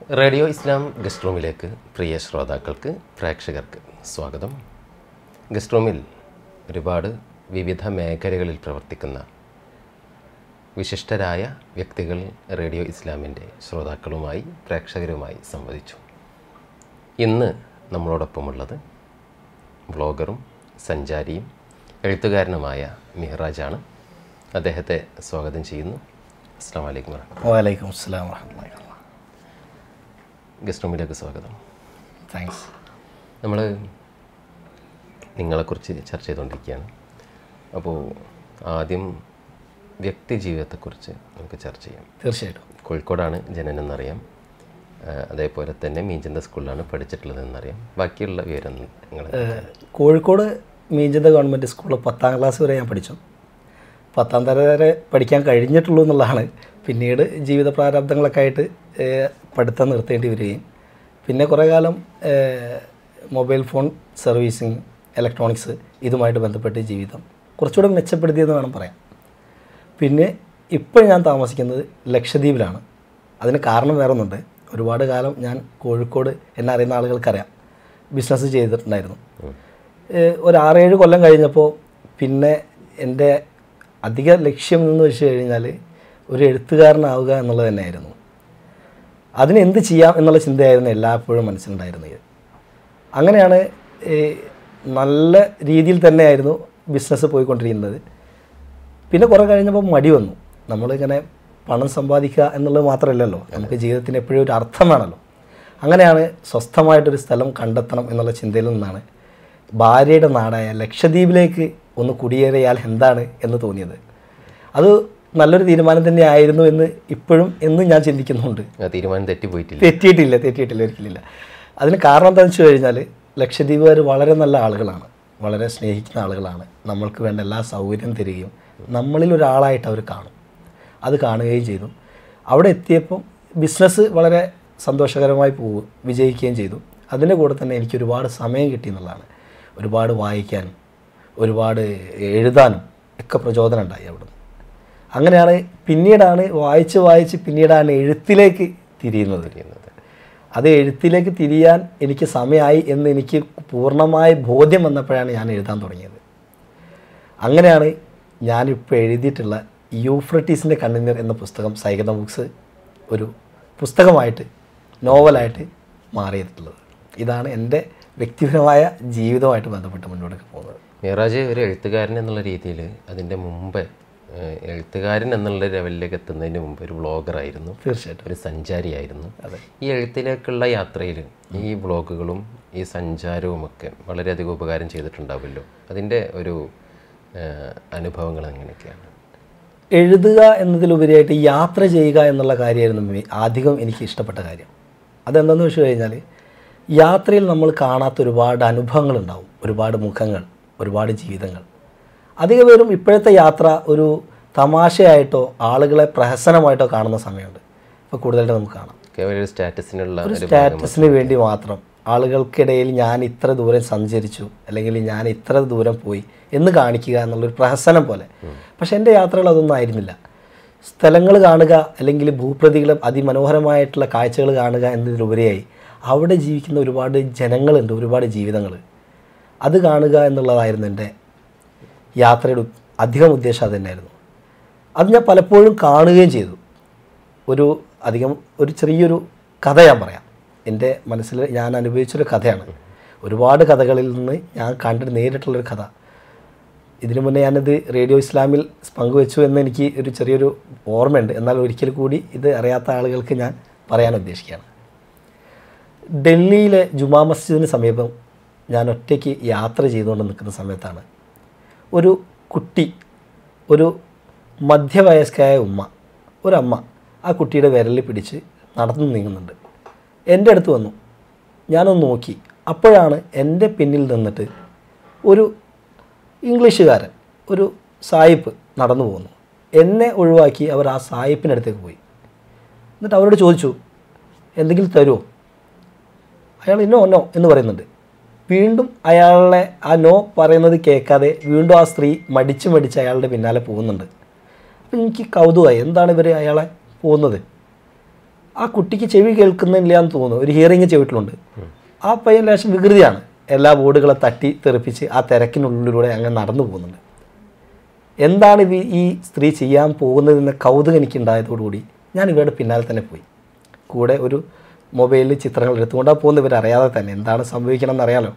Radio ഇസ്ലാം guest റൂമിലേക്ക് പ്രിയ ശ്രോതാക്കൾക്ക് പ്രേക്ഷകർക്ക് സ്വാഗതം ഗസ്റ്റ് റൂമിൽ ഒരുപാട് വിവിധ മേഖലകളിൽ പ്രവർത്തിക്കുന്ന വിശിഷ്ടരായ വ്യക്തികൾ റേഡിയോ ഇസ്ലാമിൻ്റെ ശ്രോതാക്കളുമായി പ്രേക്ഷകരുമായി സംവദിച്ചു ഇന്ന് നമ്മളോടൊപ്പമുള്ളത് ബ്ലോഗറും സഞ്ചാരിയും എഴുത്തുകാരനുമായ മിഹ്റാജാണ് അദ്ദേഹത്തെ സ്വാഗതം ചെയ്യുന്നു അസ്സാം വലൈക്കും വറഹ്മത്തുള്ളാഹി. വലൈക്കും അസ്സലാം വറഹ്മത്തുള്ളാഹി ഗസ്റ്റ് റൂമിലേക്ക് സ്വാഗതം താങ്ക്സ് നമ്മൾ നിങ്ങളെക്കുറിച്ച് ചർച്ച ചെയ്തുകൊണ്ടിരിക്കുകയാണ് അപ്പോൾ ആദ്യം വ്യക്തി ജീവിതത്തെക്കുറിച്ച് നമുക്ക് ചർച്ച ചെയ്യാം തീർച്ചയായിട്ടും കോഴിക്കോടാണ് ജനനം എന്നറിയാം ആ, അതേപോലെ തന്നെ മീഞ്ചന്ത സ്കൂളിലാണ് പഠിച്ചിട്ടുള്ളത് എന്നറിയാം ബാക്കിയുള്ള വിവരം നിങ്ങൾ ഏഹ്, കോഴിക്കോട് മീഞ്ചന്ത ഗവൺമെൻറ് സ്കൂളിൽ പത്താം ക്ലാസ് വരെ ഞാൻ പഠിച്ചു പത്താം തരം വരെ പഠിക്കാൻ കഴിഞ്ഞിട്ടുള്ളൂ എന്നുള്ളതാണ് പിന്നീട് ജീവിത പ്രാരാബ്ദങ്ങളൊക്കെ ആയിട്ട് ഏഹ്, പഠിത്തം നിർത്തേണ്ടി വരികയും പിന്നെ കുറേ കാലം ഏഹ്, മൊബൈൽ ഫോൺ സർവീസിങ് ഇലക്ട്രോണിക്സ് ഇതുമായിട്ട് ബന്ധപ്പെട്ട് ജീവിതം കുറച്ചുകൂടെ മെച്ചപ്പെടുത്തിയെന്ന് വേണം പറയാം പിന്നെ ഇപ്പോൾ ഞാൻ താമസിക്കുന്നത് ലക്ഷദ്വീപിലാണ് അതിന് കാരണം വേറെ ഒന്നുണ്ട് ഒരുപാട് കാലം ഞാൻ കോഴിക്കോട് എന്നെ അറിയുന്ന ആളുകൾക്കറിയാം ബിസിനസ് ചെയ്തിട്ടുണ്ടായിരുന്നു ഏഹ് ഒരു ആറേഴ് കൊല്ലം കഴിഞ്ഞപ്പോൾ പിന്നെ എൻ്റെ അധിക ലക്ഷ്യം എന്ന് വെച്ച് കഴിഞ്ഞാൽ ഒരു എഴുത്തുകാരനാവുക എന്നുള്ളത് തന്നെയായിരുന്നു അതിന് എന്ത് ചെയ്യാം എന്നുള്ള ചിന്തയായിരുന്നു എല്ലായ്പ്പോഴും മനസ്സിലുണ്ടായിരുന്നത് അങ്ങനെയാണ് ഏഹ്, നല്ല രീതിയിൽ തന്നെയായിരുന്നു ബിസിനസ് പോയിക്കൊണ്ടിരിക്കുന്നത് പിന്നെ കുറേ കഴിഞ്ഞപ്പോൾ മടി വന്നു നമ്മളിങ്ങനെ പണം സമ്പാദിക്കുക എന്നുള്ളത് മാത്രമല്ലല്ലോ നമുക്ക് ജീവിതത്തിന് എപ്പോഴും ഒരു അർത്ഥം വേണമല്ലോ അങ്ങനെയാണ് സ്വസ്ഥമായിട്ടൊരു സ്ഥലം കണ്ടെത്തണം എന്നുള്ള ചിന്തയിൽ നിന്നാണ് ഭാര്യയുടെ നാടായ ലക്ഷദ്വീപിലേക്ക് ഒന്ന് കുടിയേറിയാൽ എന്താണ് എന്ന് തോന്നിയത് അത് നല്ലൊരു തീരുമാനം തന്നെ ആയിരുന്നു എന്ന് ഇപ്പോഴും എന്നും ഞാൻ ചിന്തിക്കുന്നുണ്ട് ആ തീരുമാനം തെറ്റിപ്പോയിട്ടില്ല തെറ്റിയിട്ടില്ല തെറ്റിയിട്ടില്ല ഒരിക്കലില്ല അതിന് കാരണം എന്താണെന്ന് വെച്ച് കഴിഞ്ഞാൽ ലക്ഷദ്വീപുകാർ വളരെ നല്ല ആളുകളാണ് വളരെ സ്നേഹിക്കുന്ന ആളുകളാണ് നമ്മൾക്ക് വേണ്ട എല്ലാ സൗകര്യം തരികയും നമ്മളിൽ ഒരാളായിട്ട് അവർ കാണും അത് കാണുകയും ചെയ്തു അവിടെ എത്തിയപ്പം ബിസിനസ് വളരെ സന്തോഷകരമായി പോകും വിജയിക്കുകയും ചെയ്തു അതിൻ്റെ കൂടെ തന്നെ എനിക്ക് ഒരുപാട് സമയം കിട്ടി എന്നുള്ളതാണ് ഒരുപാട് വായിക്കാനും ഒരുപാട് എഴുതാനും ഒക്കെ പ്രചോദനം ഉണ്ടായി അവിടുന്ന് അങ്ങനെയാണ് പിന്നീടാണ് വായിച്ച് വായിച്ച് പിന്നീടാണ് എഴുത്തിലേക്ക് തിരിയുന്നത് ചെയ്യുന്നത് അത് എഴുത്തിലേക്ക് തിരിയാൻ എനിക്ക് സമയമായി എന്ന് എനിക്ക് പൂർണ്ണമായ ബോധ്യം വന്നപ്പോഴാണ് ഞാൻ എഴുതാൻ തുടങ്ങിയത് അങ്ങനെയാണ് ഞാനിപ്പോൾ എഴുതിയിട്ടുള്ള യൂഫ്രട്ടീസിൻ്റെ കണ്ണുനീർ എന്ന പുസ്തകം സൈഗത ബുക്സ് ഒരു പുസ്തകമായിട്ട് നോവലായിട്ട് മാറിയിട്ടുള്ളത് ഇതാണ് എൻ്റെ വ്യക്തിപരമായ ജീവിതവുമായിട്ട് ബന്ധപ്പെട്ട് മുന്നോട്ട് പോകുന്നത് മിറാജ് ഒരു എഴുത്തുകാരൻ എന്നുള്ള രീതിയിൽ അതിൻ്റെ മുമ്പ് ഏഹ്, എഴുത്തുകാരൻ എന്നുള്ള ലെവലിലേക്ക് എത്തുന്നതിന് മുമ്പ് ഒരു വ്ളോഗറായിരുന്നു തീർച്ചയായിട്ടും ഒരു സഞ്ചാരിയായിരുന്നു അതെ. ഈ എഴുത്തിലേക്കുള്ള യാത്രയിൽ ഈ വ്ളോഗുകളും ഈ സഞ്ചാരവും ഒക്കെ വളരെയധികം ഉപകാരം ചെയ്തിട്ടുണ്ടാവുമല്ലോ അതിൻ്റെ ഒരു ഏഹ്, അനുഭവങ്ങൾ എങ്ങനെയൊക്കെയാണ് എഴുതുക എന്നതിലുപരിയായിട്ട് യാത്ര ചെയ്യുക എന്നുള്ള കാര്യമായിരുന്നു മെ- അധികം എനിക്ക് ഇഷ്ടപ്പെട്ട കാര്യം അതെന്താണെന്ന് വെച്ച് കഴിഞ്ഞാൽ യാത്രയിൽ നമ്മൾ കാണാത്ത ഒരുപാട് അനുഭവങ്ങളുണ്ടാവും ഒരുപാട് മുഖങ്ങൾ ഒരുപാട് ജീവിതങ്ങൾ അധിക പേരും ഇപ്പോഴത്തെ യാത്ര ഒരു തമാശയായിട്ടോ ആളുകളെ പ്രഹസനമായിട്ടോ കാണുന്ന സമയമുണ്ട് ഇപ്പോൾ കൂടുതലായിട്ട് നമുക്ക് കാണാം കേവലം ഒരു സ്റ്റാറ്റസിനുള്ള ഒരു ഒരു സ്റ്റാറ്റസിന് വേണ്ടി മാത്രം ആളുകൾക്കിടയിൽ ഞാൻ ഇത്ര ദൂരം സഞ്ചരിച്ചു അല്ലെങ്കിൽ ഞാൻ ഇത്ര ദൂരം പോയി എന്ന് കാണിക്കുക എന്നുള്ളൊരു പ്രഹസനം പോലെ പക്ഷെ എൻ്റെ യാത്രകൾ അതൊന്നും ആയിരുന്നില്ല സ്ഥലങ്ങൾ കാണുക അല്ലെങ്കിൽ ഭൂപ്രതികൾ അതിമനോഹരമായിട്ടുള്ള കാഴ്ചകൾ കാണുക എന്നതിലുപരിയായി അവിടെ ജീവിക്കുന്ന ഒരുപാട് ജനങ്ങളുണ്ട് ഒരുപാട് ജീവിതങ്ങൾ അത് കാണുക എന്നുള്ളതായിരുന്നു എൻ്റെ യാത്രയുടെ അധികം ഉദ്ദേശം അത് തന്നെയായിരുന്നു അത് ഞാൻ പലപ്പോഴും കാണുകയും ചെയ്തു ഒരു അധികം ഒരു ചെറിയൊരു കഥ ഞാൻ പറയാം എൻ്റെ മനസ്സിൽ ഞാൻ അനുഭവിച്ചൊരു കഥയാണ് ഒരുപാട് കഥകളിൽ നിന്ന് ഞാൻ കണ്ടിട്ട് നേരിട്ടുള്ളൊരു കഥ ഇതിനു മുന്നേ ഞാനിത് റേഡിയോ ഇസ്ലാമിൽ പങ്കുവെച്ചു എന്ന് എനിക്ക് ഒരു ചെറിയൊരു ഓർമ്മയുണ്ട് എന്നാൽ ഒരിക്കൽ കൂടി ഇത് അറിയാത്ത ആളുകൾക്ക് ഞാൻ പറയാൻ ഉദ്ദേശിക്കുകയാണ് ഡൽഹിയിലെ ജുമാ മസ്ജിദിന് സമീപം ഞാൻ ഒറ്റയ്ക്ക് യാത്ര ചെയ്തുകൊണ്ട് നിൽക്കുന്ന സമയത്താണ് ഒരു കുട്ടി ഒരു മധ്യവയസ്കയായ ഉമ്മ ഒരമ്മ ആ കുട്ടിയുടെ വിരലിൽ പിടിച്ച് നടന്നു നീങ്ങുന്നുണ്ട് എൻ്റെ അടുത്ത് വന്നു ഞാനൊന്ന് നോക്കി അപ്പോഴാണ് എൻ്റെ പിന്നിൽ നിന്നിട്ട് ഒരു ഇംഗ്ലീഷുകാരൻ ഒരു സായിപ്പ് നടന്നു പോകുന്നു എന്നെ ഒഴിവാക്കി അവർ ആ സായിപ്പിനടുത്തേക്ക് പോയി എന്നിട്ട് അവരോട് ചോദിച്ചു എന്തെങ്കിലും തരുമോ അയാൾ നോ നോ എന്ന് പറയുന്നുണ്ട് വീണ്ടും അയാളെ ആ നോ പറയുന്നത് കേൾക്കാതെ വീണ്ടും ആ സ്ത്രീ മടിച്ച് മടിച്ച് അയാളുടെ പിന്നാലെ പോകുന്നുണ്ട് അപ്പം എനിക്ക് കൗതുകമായി എന്താണ് ഇവർ അയാളെ പോകുന്നത് ആ കുട്ടിക്ക് ചെവി കേൾക്കുന്നില്ല എന്ന് തോന്നുന്നു ഒരു ഹിയറിങ് ചെവിട്ടിലുണ്ട് ആ പയ്യൻ ലേശം വികൃതിയാണ് എല്ലാ ബോർഡുകളെ തട്ടി തെറിപ്പിച്ച് ആ തിരക്കിനുള്ളിലൂടെ അങ്ങനെ നടന്നു പോകുന്നുണ്ട് എന്താണ് ഇത് ഈ സ്ത്രീ ചെയ്യാൻ പോകുന്നതെന്ന കൗതുകം എനിക്കുണ്ടായതോടുകൂടി ഞാൻ ഇവരുടെ പിന്നാലെ തന്നെ പോയി കൂടെ ഒരു മൊബൈലിൽ ചിത്രങ്ങൾ എടുത്തുകൊണ്ടാണ് പോകുന്നത് ഇവരറിയാതെ തന്നെ എന്താണ് സംഭവിക്കണമെന്ന് അറിയാലോ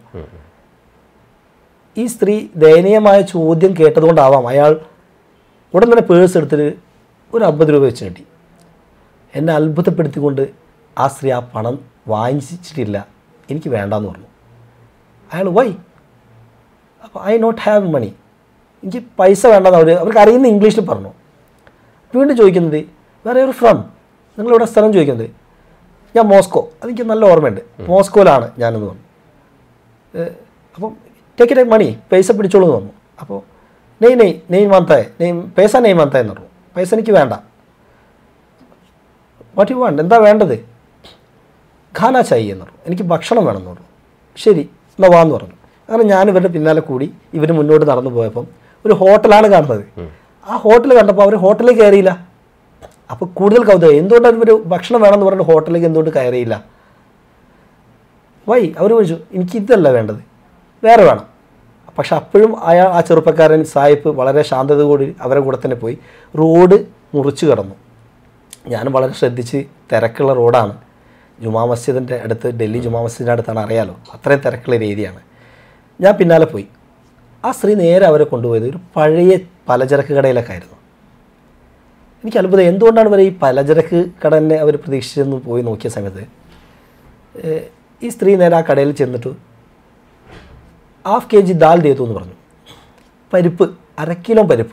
ഈ സ്ത്രീ ദയനീയമായ ചോദ്യം കേട്ടതുകൊണ്ടാവാം അയാൾ ഉടൻ തന്നെ പേഴ്സ് എടുത്തിട്ട് ഒരു അമ്പത് രൂപ വെച്ച് കിട്ടി എന്നെ അത്ഭുതപ്പെടുത്തിക്കൊണ്ട് ആ സ്ത്രീ ആ പണം വാങ്ങിച്ചിട്ടില്ല എനിക്ക് വേണ്ടാന്ന് പറഞ്ഞു അയാൾ വൈ അപ്പോൾ ഐ നോട്ട് ഹാവ് മണി എനിക്ക് പൈസ വേണ്ടെന്ന് അവർ അവർക്ക് അറിയുന്ന ഇംഗ്ലീഷിൽ പറഞ്ഞു വീണ്ടും ചോദിക്കുന്നത് വേറെ ഒരു ഫ്രം നിങ്ങളിവിടെ സ്ഥലം ചോദിക്കുന്നത് ഞാൻ മോസ്കോ അതെനിക്ക് നല്ല ഓർമ്മയുണ്ട് മോസ്കോയിലാണ് ഞാനെന്ന് പറഞ്ഞു ഏഹ് അപ്പം ടേക്ക് ടേക്ക് മണി പൈസ പിടിച്ചോളൂ എന്ന് പറഞ്ഞു അപ്പോൾ നെയ് നെയ് നെയ് മന്തായ നെയ് പൈസ നെയ് മന്തായ എന്ന് പറഞ്ഞു പൈസ എനിക്ക് വേണ്ട വാട്ട് യു വാണ്ട് എന്താ വേണ്ടത് ഖാന ചായി എന്ന് പറഞ്ഞു എനിക്ക് ഭക്ഷണം വേണമെന്ന് പറഞ്ഞു ശരി എന്നാ വാന്ന് പറഞ്ഞു അങ്ങനെ ഞാൻ ഇവരുടെ പിന്നാലെ കൂടി ഇവർ മുന്നോട്ട് നടന്നു പോയപ്പം ഒരു ഹോട്ടലാണ് കാണുന്നത് ആ ഹോട്ടൽ കണ്ടപ്പോൾ അവർ ഹോട്ടലിൽ കയറിയില്ല അപ്പോൾ കൂടുതൽ കൗതുകം എന്തുകൊണ്ടാണ് ഇവർ ഭക്ഷണം വേണമെന്ന് പറഞ്ഞിട്ട് ഹോട്ടലിലേക്ക് എന്തുകൊണ്ട് കയറിയില്ല വൈ അവർ ചോദിച്ചു എനിക്ക് ഇതല്ല വേണ്ടത് വേറെ വേണം പക്ഷെ അപ്പോഴും അയാൾ ആ ചെറുപ്പക്കാരൻ സായിപ്പ് വളരെ ശാന്തതയോടെ അവരെ കൂടെ തന്നെ പോയി റോഡ് മുറിച്ച് കടന്നു ഞാൻ വളരെ ശ്രദ്ധിച്ച് തിരക്കുള്ള റോഡാണ് ജുമാ മസ്ജിദിൻ്റെ അടുത്ത് ഡൽഹി ജുമാ മസ്ജിദിൻ്റെ അടുത്താണ് അറിയാലോ അത്രയും തിരക്കുള്ള ഒരു ഏരിയയാണ് ഞാൻ പിന്നാലെ പോയി ആ സ്ത്രീ നേരെ അവരെ കൊണ്ടുപോയത് ഒരു പഴയ പലചരക്ക് കടയിലൊക്കെ ആയിരുന്നു എനിക്ക് അത്ഭുതം എന്തുകൊണ്ടാണ് ഇവർ ഈ പലചരക്ക് കട തന്നെ അവർ പ്രതീക്ഷിച്ചെന്ന് പോയി നോക്കിയ സമയത്ത് ഏഹ്, ഈ സ്ത്രീ നേരെ ആ കടയിൽ ചെന്നിട്ട് ഹാഫ് കെ ജി ദാൽ ചെയ്തു എന്ന് പറഞ്ഞു പരിപ്പ് അര കിലോ പരിപ്പ്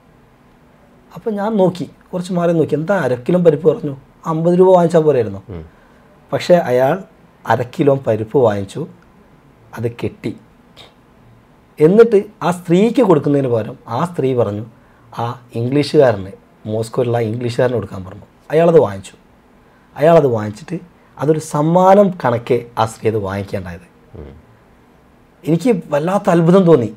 അപ്പോൾ ഞാൻ നോക്കി കുറച്ച് മാറി നോക്കി എന്താ അര കിലോ പരിപ്പ് പറഞ്ഞു അമ്പത് രൂപ വാങ്ങിച്ചാൽ പോരായിരുന്നു പക്ഷേ അയാൾ അര കിലോ പരിപ്പ് വാങ്ങിച്ചു അത് കെട്ടി എന്നിട്ട് ആ സ്ത്രീക്ക് കൊടുക്കുന്നതിന് പകരം ആ സ്ത്രീ പറഞ്ഞു ആ ഇംഗ്ലീഷുകാരന് മോസ്കോയിലുള്ള ആ ഇംഗ്ലീഷുകാരന് കൊടുക്കാൻ പറഞ്ഞു അയാളത് വാങ്ങിച്ചു അയാളത് വാങ്ങിച്ചിട്ട് അതൊരു സമ്മാനം കണക്കെ ആ സ്ത്രീ അത് വാങ്ങിക്കേണ്ടായത് എനിക്ക് വല്ലാത്ത അത്ഭുതം തോന്നി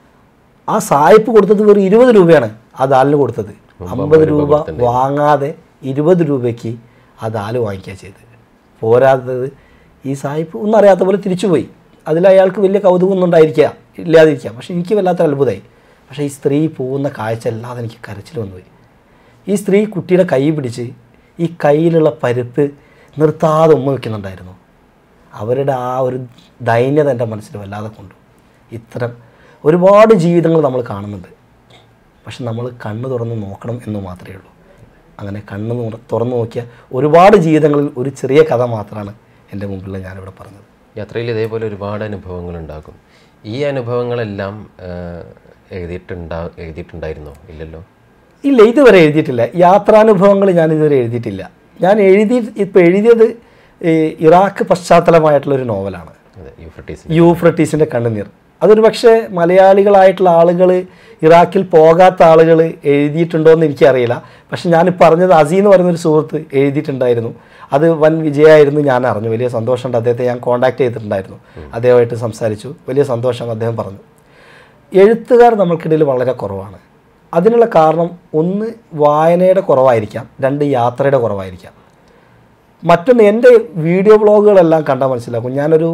ആ സായിപ്പ് കൊടുത്തത് വെറും ഇരുപത് രൂപയാണ് ആ ദാലിന് കൊടുത്തത് അമ്പത് രൂപ വാങ്ങാതെ ഇരുപത് രൂപയ്ക്ക് ആ ദാല് വാങ്ങിക്കുക ചെയ്തത് പോരാത്തത് ഈ സായിപ്പ് ഒന്നും അറിയാത്ത പോലെ തിരിച്ചുപോയി അതിൽ അയാൾക്ക് വലിയ കൗതുകമൊന്നും ഉണ്ടായിരിക്കുക ഇല്ലാതിരിക്കാം പക്ഷേ എനിക്ക് വല്ലാത്ത അത്ഭുതമായി പക്ഷേ ഈ സ്ത്രീ പോകുന്ന കാഴ്ച അല്ലാതെ എനിക്ക് കരച്ചിൽ വന്നുപോയി ഈ സ്ത്രീ കുട്ടിയുടെ കൈ പിടിച്ച് ഈ കയ്യിലുള്ള പരിപ്പ് നിർത്താതെ ഉമ്മ വയ്ക്കുന്നുണ്ടായിരുന്നു അവരുടെ ആ ഒരു ദൈന്യത എൻ്റെ മനസ്സിൽ വല്ലാതെ കൊണ്ടു ഇത്തരം ഒരുപാട് ജീവിതങ്ങൾ നമ്മൾ കാണുന്നുണ്ട് പക്ഷെ നമ്മൾ കണ്ണ് തുറന്ന് നോക്കണം എന്ന് മാത്രമേ ഉള്ളൂ അങ്ങനെ കണ്ണ് തുറ- തുറന്ന് നോക്കിയ ഒരുപാട് ജീവിതങ്ങളിൽ ഒരു ചെറിയ കഥ മാത്രമാണ് എൻ്റെ മുമ്പിൽ ഞാനിവിടെ പറഞ്ഞത് യാത്രയിൽ ഇതേപോലെ ഒരുപാട് അനുഭവങ്ങൾ ഉണ്ടാകും ഈ അനുഭവങ്ങളെല്ലാം ആ, എഴുതിയിട്ടുണ്ടാ എഴുതിയിട്ടുണ്ടായിരുന്നോ ഇല്ലല്ലോ ഇല്ല ഇതുവരെ എഴുതിയിട്ടില്ല യാത്രാനുഭവങ്ങൾ ഞാൻ ഇതുവരെ എഴുതിയിട്ടില്ല ഞാൻ എഴുതി ഇപ്പോൾ എഴുതിയത് ഈ ഇറാഖ് പശ്ചാത്തലമായിട്ടുള്ള ഒരു നോവലാണ് അതെ യൂഫ്രട്ടീസ് യൂഫ്രട്ടീസിൻ്റെ കണ്ണുനീർ അതൊരു പക്ഷേ മലയാളികളായിട്ടുള്ള ആളുകൾ ഇറാഖിൽ പോകാത്ത ആളുകൾ എഴുതിയിട്ടുണ്ടോ എന്ന് എനിക്കറിയില്ല പക്ഷെ ഞാൻ പറഞ്ഞത് അസി എന്ന് പറയുന്നൊരു സുഹൃത്ത് എഴുതിയിട്ടുണ്ടായിരുന്നു അത് വൻ വിജയമായിരുന്നു ഞാൻ അറിഞ്ഞു വലിയ സന്തോഷമുണ്ട് അദ്ദേഹത്തെ ഞാൻ കോൺടാക്ട് ചെയ്തിട്ടുണ്ടായിരുന്നു അദ്ദേഹമായിട്ട് സംസാരിച്ചു വലിയ സന്തോഷം അദ്ദേഹം പറഞ്ഞു എഴുത്തുകാർ നമ്മൾക്കിടയിൽ വളരെ കുറവാണ് അതിനുള്ള കാരണം ഒന്ന് വായനയുടെ കുറവായിരിക്കാം രണ്ട് യാത്രയുടെ കുറവായിരിക്കാം മറ്റൊന്ന് എൻ്റെ വീഡിയോ വ്ളോഗുകളെല്ലാം കണ്ടാൽ മനസ്സിലാക്കും ഞാനൊരു